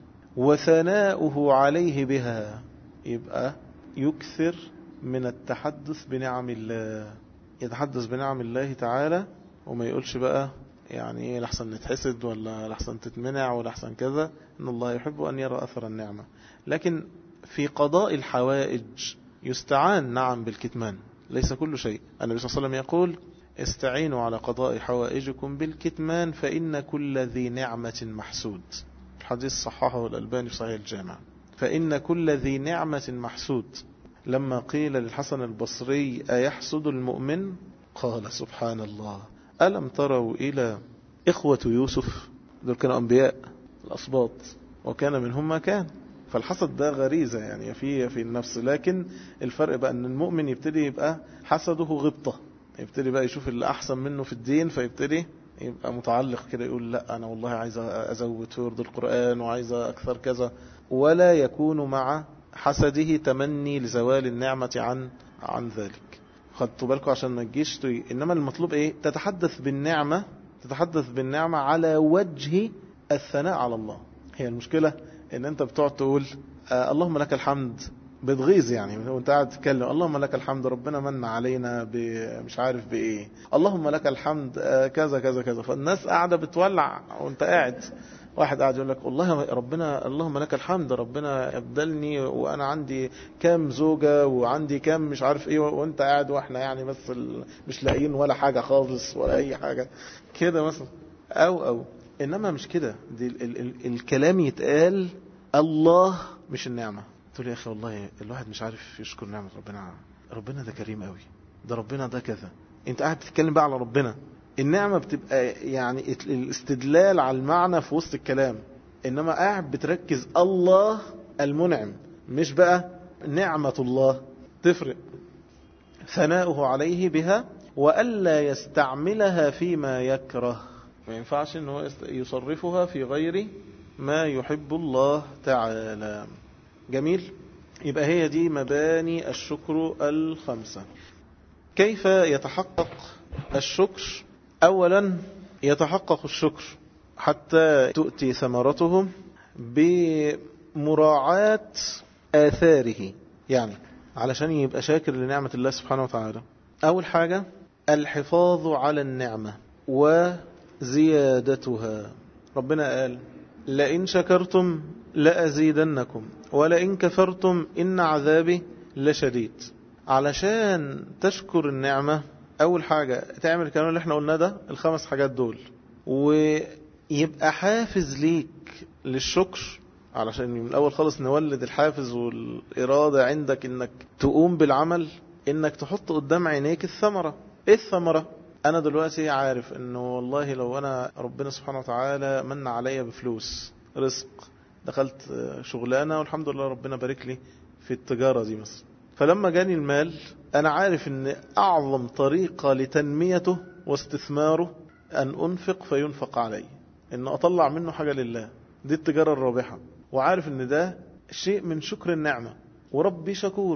وثناؤه عليه بها يبقى يكثر من التحدث بنعم الله يتحدث بنعم الله تعالى وما يقولش بقى يعني ايه لحسن نتحسد ولا لحسن تتمنع ولا لحسن كذا ان الله يحب ان يرى اثر النعمة لكن في قضاء الحوائج يستعان نعم بالكتمان ليس كل شيء النبي صلى الله عليه وسلم يقول استعينوا على قضاء حوائجكم بالكتمان فإن كل ذي نعمة محسود الحديث صححه الألباني في صحيح الجامع فإن كل ذي نعمة محسود لما قيل للحسن البصري أيحسد المؤمن قال سبحان الله ألم تروا إلى إخوة يوسف دول كانوا أنبياء الأصباط وكان منهم ما كان فالحسد ده غريزة يعني في في النفس لكن الفرق بقى أن المؤمن يبتدي يبقى حسده غبطة يبتدي بقى يشوف اللي أحسن منه في الدين فيبتدي يبقى متعلق كده يقول لا أنا والله عايز أزود في ورد القرآن وعايز أكثر كذا ولا يكون مع حسده تمني لزوال النعمة عن عن ذلك خدتوا بالكم عشان ما تجيش إنما المطلوب إيه تتحدث بالنعمة تتحدث بالنعمة على وجه الثناء على الله هي المشكلة إن أنت بتقعد تقول آه اللهم لك الحمد بتغيظ يعني وانت قاعد تتكلم اللهم لك الحمد ربنا من علينا مش عارف بايه اللهم لك الحمد كذا كذا كذا فالناس قاعده بتولع وانت قاعد واحد قاعد يقول لك والله ربنا اللهم لك الحمد ربنا ابدلني وانا عندي كام زوجة وعندي كام مش عارف ايه وانت قاعد واحنا يعني بس مش لاقيين ولا حاجة خالص ولا اي حاجة كده مثلا او او انما مش كده دي ال ال ال الكلام يتقال الله مش النعمة تقول يا اخي والله الواحد مش عارف يشكر نعمة ربنا ربنا ده كريم قوي ده ربنا ده كذا انت قاعد تتكلم بقى على ربنا النعمة بتبقى يعني الاستدلال على المعنى في وسط الكلام انما قاعد بتركز الله المنعم مش بقى نعمة الله تفرق ثناؤه عليه بها وألا يستعملها فيما يكره ما ينفعش انه يصرفها في غير ما يحب الله تعالى جميل يبقى هي دي مباني الشكر الخمسة كيف يتحقق الشكر أولا يتحقق الشكر حتى تؤتي ثمرته بمراعاة آثاره يعني علشان يبقى شاكر لنعمة الله سبحانه وتعالى أول حاجة الحفاظ على النعمة وزيادتها ربنا قال لئن شكرتم لأزيدنكم ولئن كفرتم إن عذابي لشديد علشان تشكر النعمة أول حاجة تعمل الكلام اللي احنا قلناه ده الخمس حاجات دول ويبقى حافز ليك للشكر علشان من الأول خالص نولد الحافز والإرادة عندك إنك تقوم بالعمل إنك تحط قدام عينيك الثمرة إيه الثمرة؟ أنا دلوقتي عارف إنه والله لو أنا ربنا سبحانه وتعالى من عليا بفلوس رزق دخلت شغلانة والحمد لله ربنا بارك لي في التجارة دي مثلا فلما جاني المال أنا عارف إن أعظم طريقة لتنميته واستثماره أن أنفق فينفق علي إن أطلع منه حاجة لله دي التجارة الرابحة وعارف إن ده شيء من شكر النعمة وربي شكور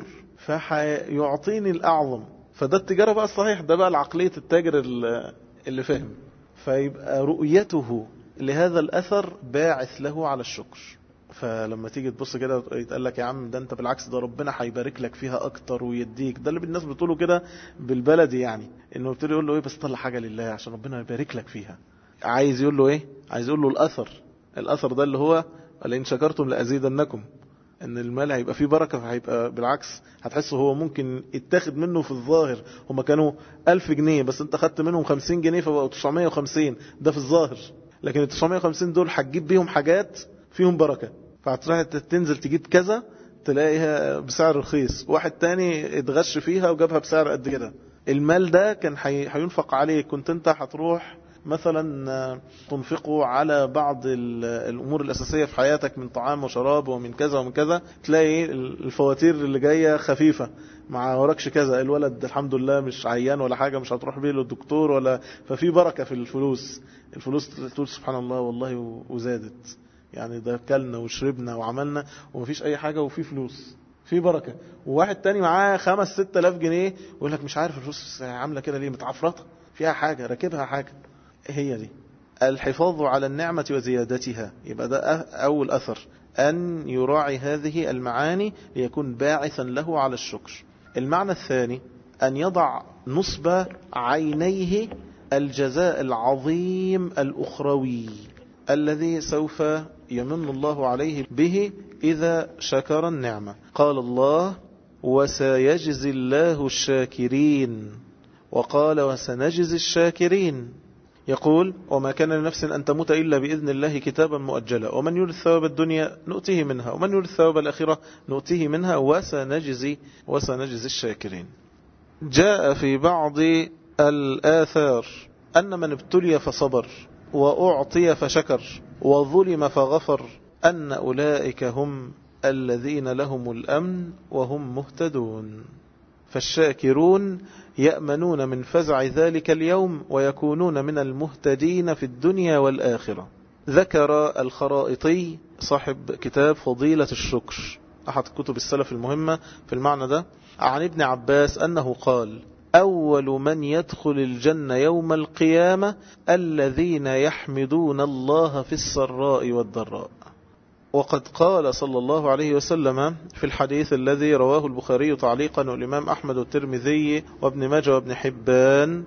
فيعطيني الأعظم فده التجارة بقى الصحيح ده بقى العقلية التاجر اللي فهم فيبقى رؤيته لهذا الأثر باعث له على الشكر فلما تيجي تبص كده يتقال لك يا عم ده انت بالعكس ده ربنا هيبارك لك فيها اكتر ويديك ده اللي الناس بتقوله كده بالبلدي يعني انه بيبتدي يقول له ايه بس طلع حاجه لله عشان ربنا يبارك لك فيها عايز يقول له ايه عايز يقول له الاثر الاثر ده اللي هو لئن شكرتم لازيدنكم ان المال هيبقى فيه بركه فهيبقى بالعكس هتحسه هو ممكن يتاخد منه في الظاهر هما كانوا 1000 جنيه بس انت خدت منهم 50 جنيه فبقوا 950 ده في الظاهر لكن ال 950 دول هتجيب بيهم حاجات فيهم بركه فهتروح تنزل تجيب كذا تلاقيها بسعر رخيص واحد تاني اتغش فيها وجابها بسعر قد كده المال ده كان هينفق عليك كنت انت هتروح مثلا تنفقه على بعض الامور الاساسيه في حياتك من طعام وشراب ومن كذا ومن كذا تلاقي الفواتير اللي جايه خفيفه ما وراكش كذا الولد الحمد لله مش عيان ولا حاجه مش هتروح بيه للدكتور ولا ففي بركه في الفلوس الفلوس تقول سبحان الله والله وزادت يعني ده كلنا وشربنا وعملنا ومفيش اي حاجة وفي فلوس في بركة وواحد تاني معاه خمس ست الاف جنيه ويقول لك مش عارف الفلوس عاملة كده ليه متعفرطة فيها حاجة راكبها حاجة هي دي الحفاظ على النعمة وزيادتها يبقى ده أول أثر أن يراعي هذه المعاني ليكون باعثا له على الشكر المعنى الثاني أن يضع نصب عينيه الجزاء العظيم الأخروي الذي سوف يمن الله عليه به إذا شكر النعمة قال الله وسيجزي الله الشاكرين وقال وسنجزي الشاكرين يقول وما كان لنفس أن تموت إلا بإذن الله كتابا مؤجلا ومن يريد ثواب الدنيا نؤتيه منها ومن يريد ثواب الأخرة نؤتيه منها وسنجزي وسنجزي الشاكرين جاء في بعض الآثار أن من ابتلي فصبر وأعطي فشكر وظلم فغفر أن أولئك هم الذين لهم الأمن وهم مهتدون فالشاكرون يأمنون من فزع ذلك اليوم ويكونون من المهتدين في الدنيا والآخرة ذكر الخرائطي صاحب كتاب فضيلة الشكر أحد كتب السلف المهمة في المعنى ده عن ابن عباس أنه قال أول من يدخل الجنة يوم القيامة الذين يحمدون الله في السراء والضراء وقد قال صلى الله عليه وسلم في الحديث الذي رواه البخاري تعليقا والإمام أحمد والترمذي وابن ماجه وابن حبان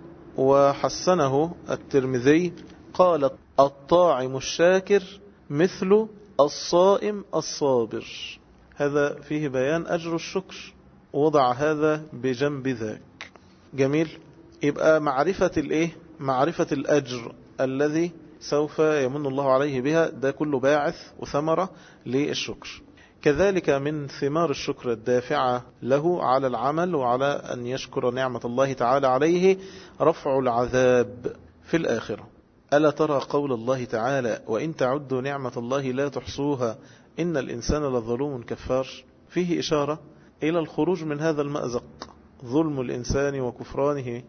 وحسنه الترمذي قال الطاعم الشاكر مثل الصائم الصابر هذا فيه بيان أجر الشكر وضع هذا بجنب ذاك جميل يبقى معرفة الايه معرفة الاجر الذي سوف يمن الله عليه بها ده كله باعث وثمرة للشكر كذلك من ثمار الشكر الدافعة له على العمل وعلى أن يشكر نعمة الله تعالى عليه رفع العذاب في الآخرة ألا ترى قول الله تعالى وإن تعدوا نعمة الله لا تحصوها إن الإنسان لظلوم كفار فيه إشارة إلى الخروج من هذا المأزق ظلم الإنسان وكفرانه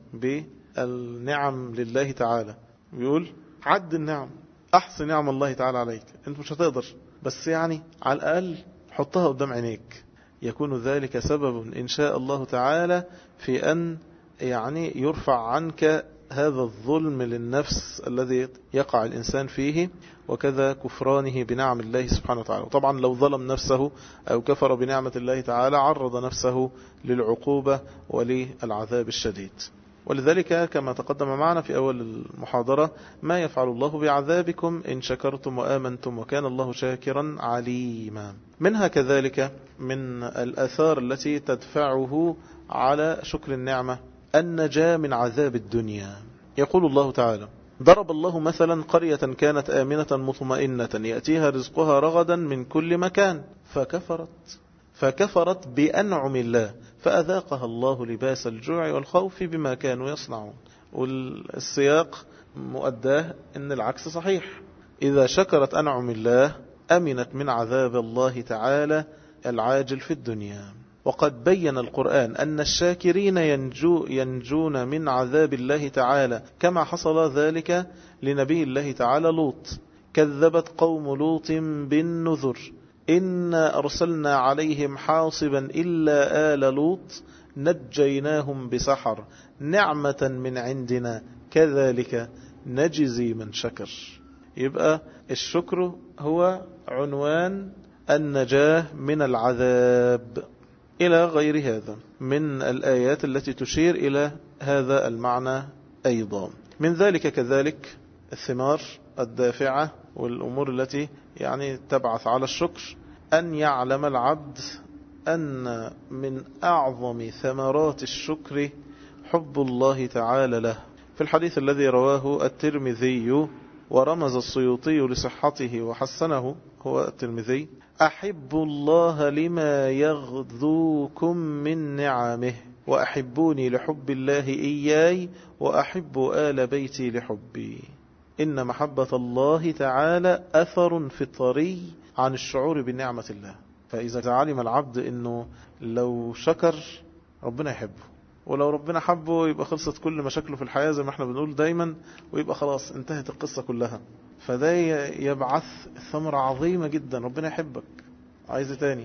بالنعم لله تعالى بيقول عد النعم أحصي نعم الله تعالى عليك أنت مش هتقدر بس يعني على الأقل حطها قدام عينيك يكون ذلك سبب إن شاء الله تعالى في أن يعني يرفع عنك هذا الظلم للنفس الذي يقع الإنسان فيه وكذا كفرانه بنعم الله سبحانه وتعالى وطبعا لو ظلم نفسه أو كفر بنعمة الله تعالى عرض نفسه للعقوبة وللعذاب الشديد ولذلك كما تقدم معنا في أول المحاضرة ما يفعل الله بعذابكم إن شكرتم وآمنتم وكان الله شاكرا عليما منها كذلك من الأثار التي تدفعه على شكر النعمة النجاة من عذاب الدنيا يقول الله تعالى ضرب الله مثلا قرية كانت آمنة مطمئنة يأتيها رزقها رغدا من كل مكان فكفرت فكفرت بأنعم الله فأذاقها الله لباس الجوع والخوف بما كانوا يصنعون والسياق مؤداه أن العكس صحيح إذا شكرت أنعم الله أمنت من عذاب الله تعالى العاجل في الدنيا وقد بين القرآن أن الشاكرين ينجو ينجون من عذاب الله تعالى كما حصل ذلك لنبي الله تعالى لوط كذبت قوم لوط بالنذر إنا أرسلنا عليهم حاصبا إلا آل لوط نجيناهم بسحر نعمة من عندنا كذلك نجزي من شكر يبقى الشكر هو عنوان النجاة من العذاب إلى غير هذا من الآيات التي تشير إلى هذا المعنى أيضا من ذلك كذلك الثمار الدافعة والأمور التي يعني تبعث على الشكر أن يعلم العبد أن من أعظم ثمرات الشكر حب الله تعالى له في الحديث الذي رواه الترمذي ورمز السيوطي لصحته وحسنه هو الترمذي أحب الله لما يغذوكم من نعمه وأحبوني لحب الله إياي وأحب آل بيتي لحبي إن محبة الله تعالى أثر فطري عن الشعور بنعمة الله فإذا علم العبد أنه لو شكر ربنا يحبه ولو ربنا حبه يبقى خلصت كل مشاكله في الحياة زي ما احنا بنقول دايما ويبقى خلاص انتهت القصة كلها فده يبعث ثمرة عظيمة جدا ربنا يحبك عايز تاني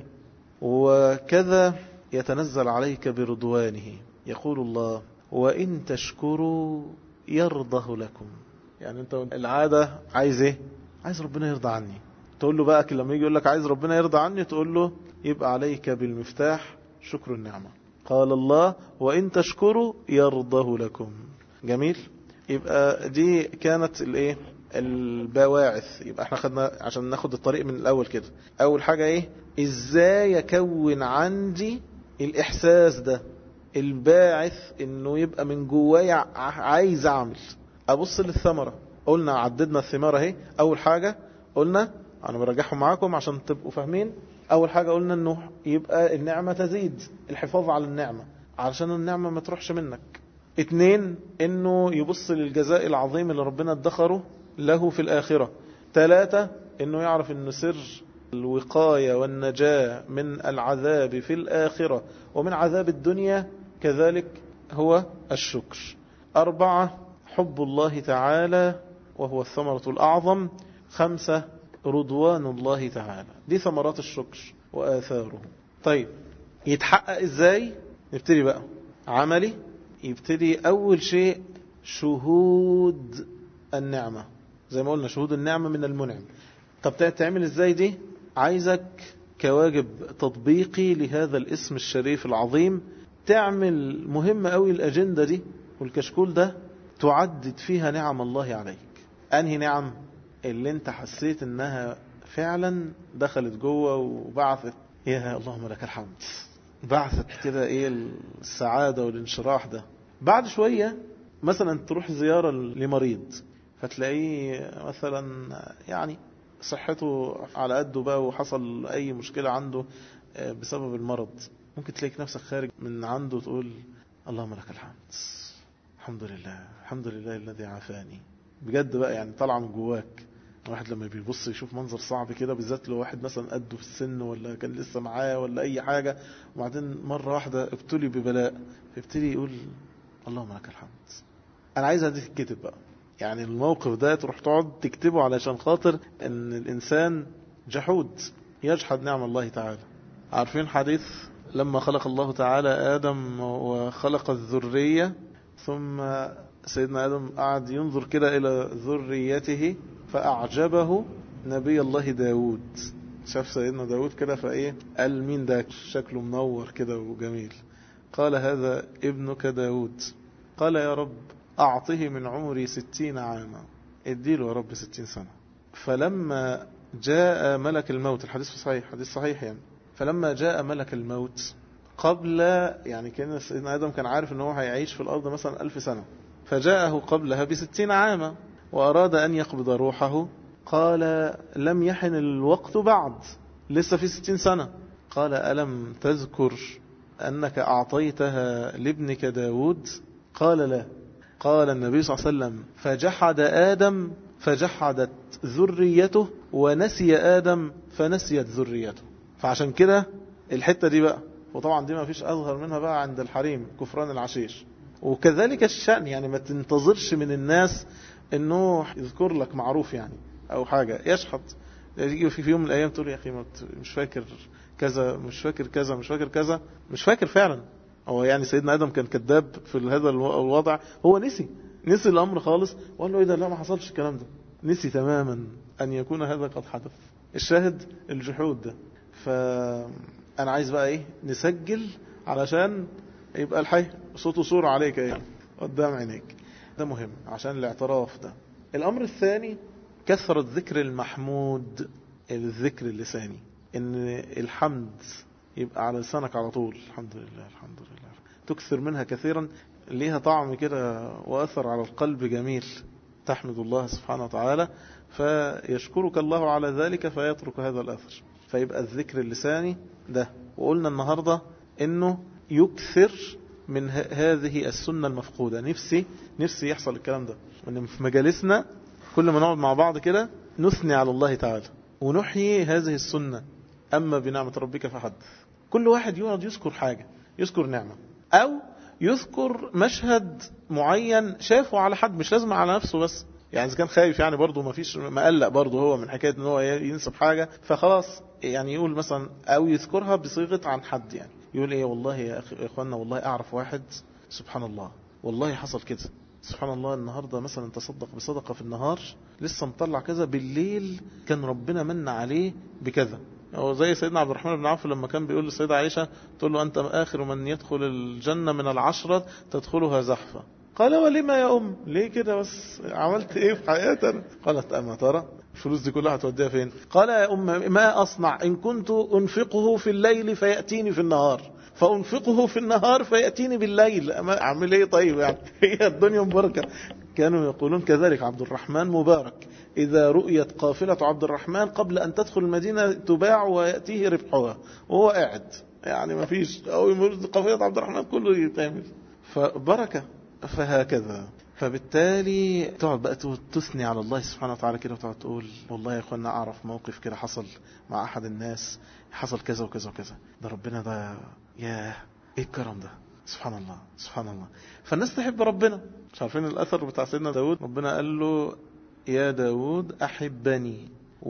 وكذا يتنزل عليك برضوانه يقول الله وإن تشكروا يرضه لكم يعني انت العادة عايز ايه عايز ربنا يرضى عني تقول له بقى لما يجي يقول لك عايز ربنا يرضى عني تقول له يبقى عليك بالمفتاح شكر النعمة قال الله وإن تشكروا يرضه لكم جميل يبقى دي كانت الايه البواعث يبقى احنا خدنا عشان ناخد الطريق من الاول كده اول حاجة ايه ازاي اكون عندي الاحساس ده الباعث انه يبقى من جوايا عايز اعمل ابص للثمرة قلنا عددنا الثمار اهي اول حاجة قلنا انا براجعهم معاكم عشان تبقوا فاهمين اول حاجة قلنا انه يبقى النعمة تزيد الحفاظ على النعمة علشان النعمة ما تروحش منك اتنين انه يبص للجزاء العظيم اللي ربنا ادخره له في الآخرة ثلاثة انه يعرف ان سر الوقاية والنجاة من العذاب في الآخرة ومن عذاب الدنيا كذلك هو الشكر أربعة حب الله تعالى وهو الثمرة الأعظم خمسة رضوان الله تعالى دي ثمرات الشكر وآثاره طيب يتحقق ازاي نبتدي بقى عملي يبتدي أول شيء شهود النعمة زي ما قلنا شهود النعمة من المنعم طب تعمل ازاي دي عايزك كواجب تطبيقي لهذا الاسم الشريف العظيم تعمل مهمة قوي الأجندة دي والكشكول ده تعدد فيها نعم الله عليك أنهي نعم اللي انت حسيت انها فعلا دخلت جوه وبعثت يا اللهم لك الحمد بعثت كده ايه السعادة والانشراح ده بعد شوية مثلا تروح زيارة لمريض فتلاقيه مثلا يعني صحته على قده بقى وحصل اي مشكلة عنده بسبب المرض ممكن تلاقي نفسك خارج من عنده تقول اللهم لك الحمد الحمد لله الحمد لله الذي عافاني بجد بقى يعني طالعه من جواك واحد لما بيبص يشوف منظر صعب كده بالذات لو واحد مثلا قده في السن ولا كان لسه معاه ولا اي حاجة وبعدين مرة واحدة ابتلي ببلاء فيبتدي يقول اللهم لك الحمد انا عايز هذه تتكتب بقى يعني الموقف ده تروح تقعد تكتبه علشان خاطر ان الانسان جحود يجحد نعم الله تعالى عارفين حديث لما خلق الله تعالى آدم وخلق الذرية ثم سيدنا آدم قعد ينظر كده إلى ذريته فأعجبه نبي الله داود شاف سيدنا داود كده فإيه قال مين ده شكله منور كده وجميل قال هذا ابنك داود قال يا رب أعطه من عمري ستين عاما اديله يا رب ستين سنة فلما جاء ملك الموت الحديث صحيح حديث صحيح يعني فلما جاء ملك الموت قبل يعني كان سيدنا آدم كان عارف ان هو هيعيش في الأرض مثلا ألف سنة فجاءه قبلها بستين عاما وأراد أن يقبض روحه قال لم يحن الوقت بعد لسه في ستين سنة قال ألم تذكر أنك أعطيتها لابنك داود قال لا قال النبي صلى الله عليه وسلم فجحد آدم فجحدت ذريته ونسي آدم فنسيت ذريته فعشان كده الحتة دي بقى وطبعا دي ما فيش أظهر منها بقى عند الحريم كفران العشيش وكذلك الشأن يعني ما تنتظرش من الناس انه يذكر لك معروف يعني او حاجة يشحط يجي في يوم من الايام تقول يا اخي مش فاكر كذا مش فاكر كذا مش فاكر كذا مش فاكر فعلا هو يعني سيدنا ادم كان كذاب في هذا الوضع هو نسي نسي الامر خالص وقال له ايه ده لا ما حصلش الكلام ده نسي تماما ان يكون هذا قد حدث الشاهد الجحود ده فانا عايز بقى ايه نسجل علشان يبقى الحي صوت وصورة عليك يعني قدام عينيك ده مهم عشان الاعتراف ده الامر الثاني كثرة ذكر المحمود الذكر اللساني ان الحمد يبقى على لسانك على طول الحمد لله الحمد لله تكثر منها كثيرا ليها طعم كده واثر على القلب جميل تحمد الله سبحانه وتعالى فيشكرك الله على ذلك فيترك هذا الاثر فيبقى الذكر اللساني ده وقلنا النهاردة انه يكثر من هذه السنة المفقودة نفسي نفسي يحصل الكلام ده وان في مجالسنا كل ما نقعد مع بعض كده نثني على الله تعالى ونحيي هذه السنة أما بنعمة ربك فحدث كل واحد يقعد يذكر حاجة يذكر نعمة أو يذكر مشهد معين شافه على حد مش لازم على نفسه بس يعني إذا كان خايف يعني برضه ما فيش مقلق برضه هو من حكاية ان هو ينسب حاجة فخلاص يعني يقول مثلا أو يذكرها بصيغة عن حد يعني يقول ايه والله يا اخوانا والله اعرف واحد سبحان الله والله حصل كده سبحان الله النهاردة مثلا تصدق بصدقة في النهار لسه مطلع كذا بالليل كان ربنا من عليه بكذا هو زي سيدنا عبد الرحمن بن عوف لما كان بيقول للسيدة عائشة تقول له أنت آخر من يدخل الجنة من العشرة تدخلها زحفة قال ولما يا أم ليه كده بس عملت إيه في حياتنا قالت أما ترى الفلوس دي كلها هتوديها فين قال يا أم ما أصنع إن كنت أنفقه في الليل فيأتيني في النهار فأنفقه في النهار فيأتيني بالليل أعمل إيه طيب يعني هي الدنيا مباركة كانوا يقولون كذلك عبد الرحمن مبارك إذا رؤيت قافلة عبد الرحمن قبل أن تدخل المدينة تباع ويأتيه ربحها وهو قاعد يعني ما فيش أو قافلة عبد الرحمن كله يتعمل فبركة فهكذا فبالتالي تقعد بقى تثني على الله سبحانه وتعالى كده وتقعد تقول والله يا اخوانا اعرف موقف كده حصل مع احد الناس حصل كذا وكذا وكذا ده ربنا ده يا ايه الكرم ده سبحان الله سبحان الله فالناس تحب ربنا مش عارفين الاثر بتاع سيدنا داود ربنا قال له يا داود احبني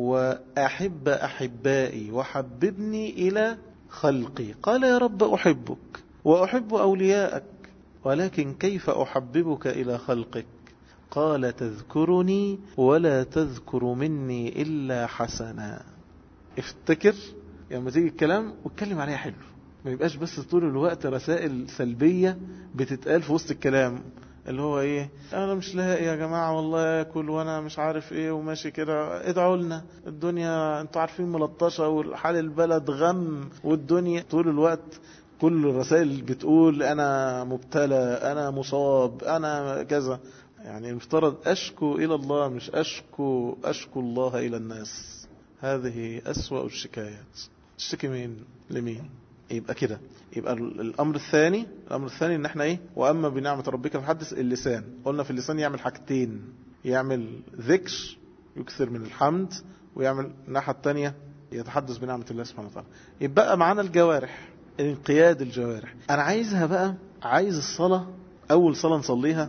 واحب احبائي وحببني الى خلقي قال يا رب احبك واحب اولياءك ولكن كيف أحببك إلى خلقك قال تذكرني ولا تذكر مني إلا حسنا افتكر لما تيجي الكلام واتكلم عليها حلو ما يبقاش بس طول الوقت رسائل سلبية بتتقال في وسط الكلام اللي هو ايه انا مش لاقي يا جماعة والله اكل وانا مش عارف ايه وماشي كده ادعوا لنا الدنيا انتوا عارفين ملطشة وحال البلد غم والدنيا طول الوقت كل الرسائل بتقول أنا مبتلى أنا مصاب أنا كذا يعني المفترض أشكو إلى الله مش أشكو أشكو الله إلى الناس هذه أسوأ الشكايات تشتكي مين لمين يبقى كده يبقى الأمر الثاني الأمر الثاني إن احنا إيه وأما بنعمة ربك فحدث اللسان قلنا في اللسان يعمل حاجتين يعمل ذكر يكثر من الحمد ويعمل الناحية الثانية يتحدث بنعمة الله سبحانه وتعالى يبقى معانا الجوارح انقياد الجوارح انا عايزها بقى عايز الصلاة اول صلاة نصليها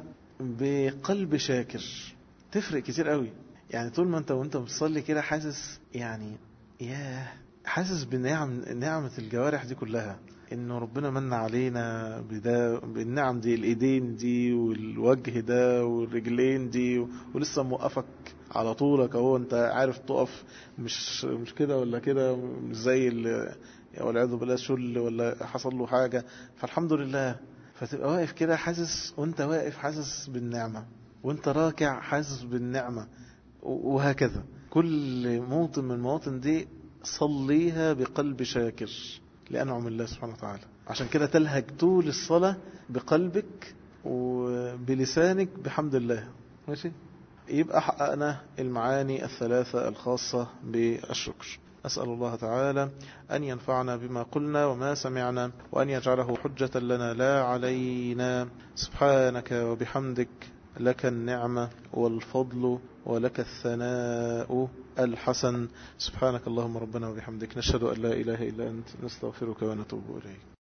بقلب شاكر تفرق كتير قوي يعني طول ما انت وانت بتصلي كده حاسس يعني ياه حاسس بنعم نعمة الجوارح دي كلها انه ربنا من علينا بدا بالنعم دي الايدين دي والوجه ده والرجلين دي ولسه موقفك على طولك اهو انت عارف تقف مش مش كده ولا كده مش زي اللي والعياذ بالله شل ولا حصل له حاجة فالحمد لله فتبقى واقف كده حاسس وانت واقف حاسس بالنعمة وانت راكع حاسس بالنعمة وهكذا كل موطن من المواطن دي صليها بقلب شاكر لأنعم الله سبحانه وتعالى عشان كده تلهج طول الصلاة بقلبك وبلسانك بحمد الله ماشي يبقى حققنا المعاني الثلاثة الخاصة بالشكر أسأل الله تعالى أن ينفعنا بما قلنا وما سمعنا وأن يجعله حجة لنا لا علينا سبحانك وبحمدك لك النعمة والفضل ولك الثناء الحسن سبحانك اللهم ربنا وبحمدك نشهد أن لا إله إلا أنت نستغفرك ونتوب إليك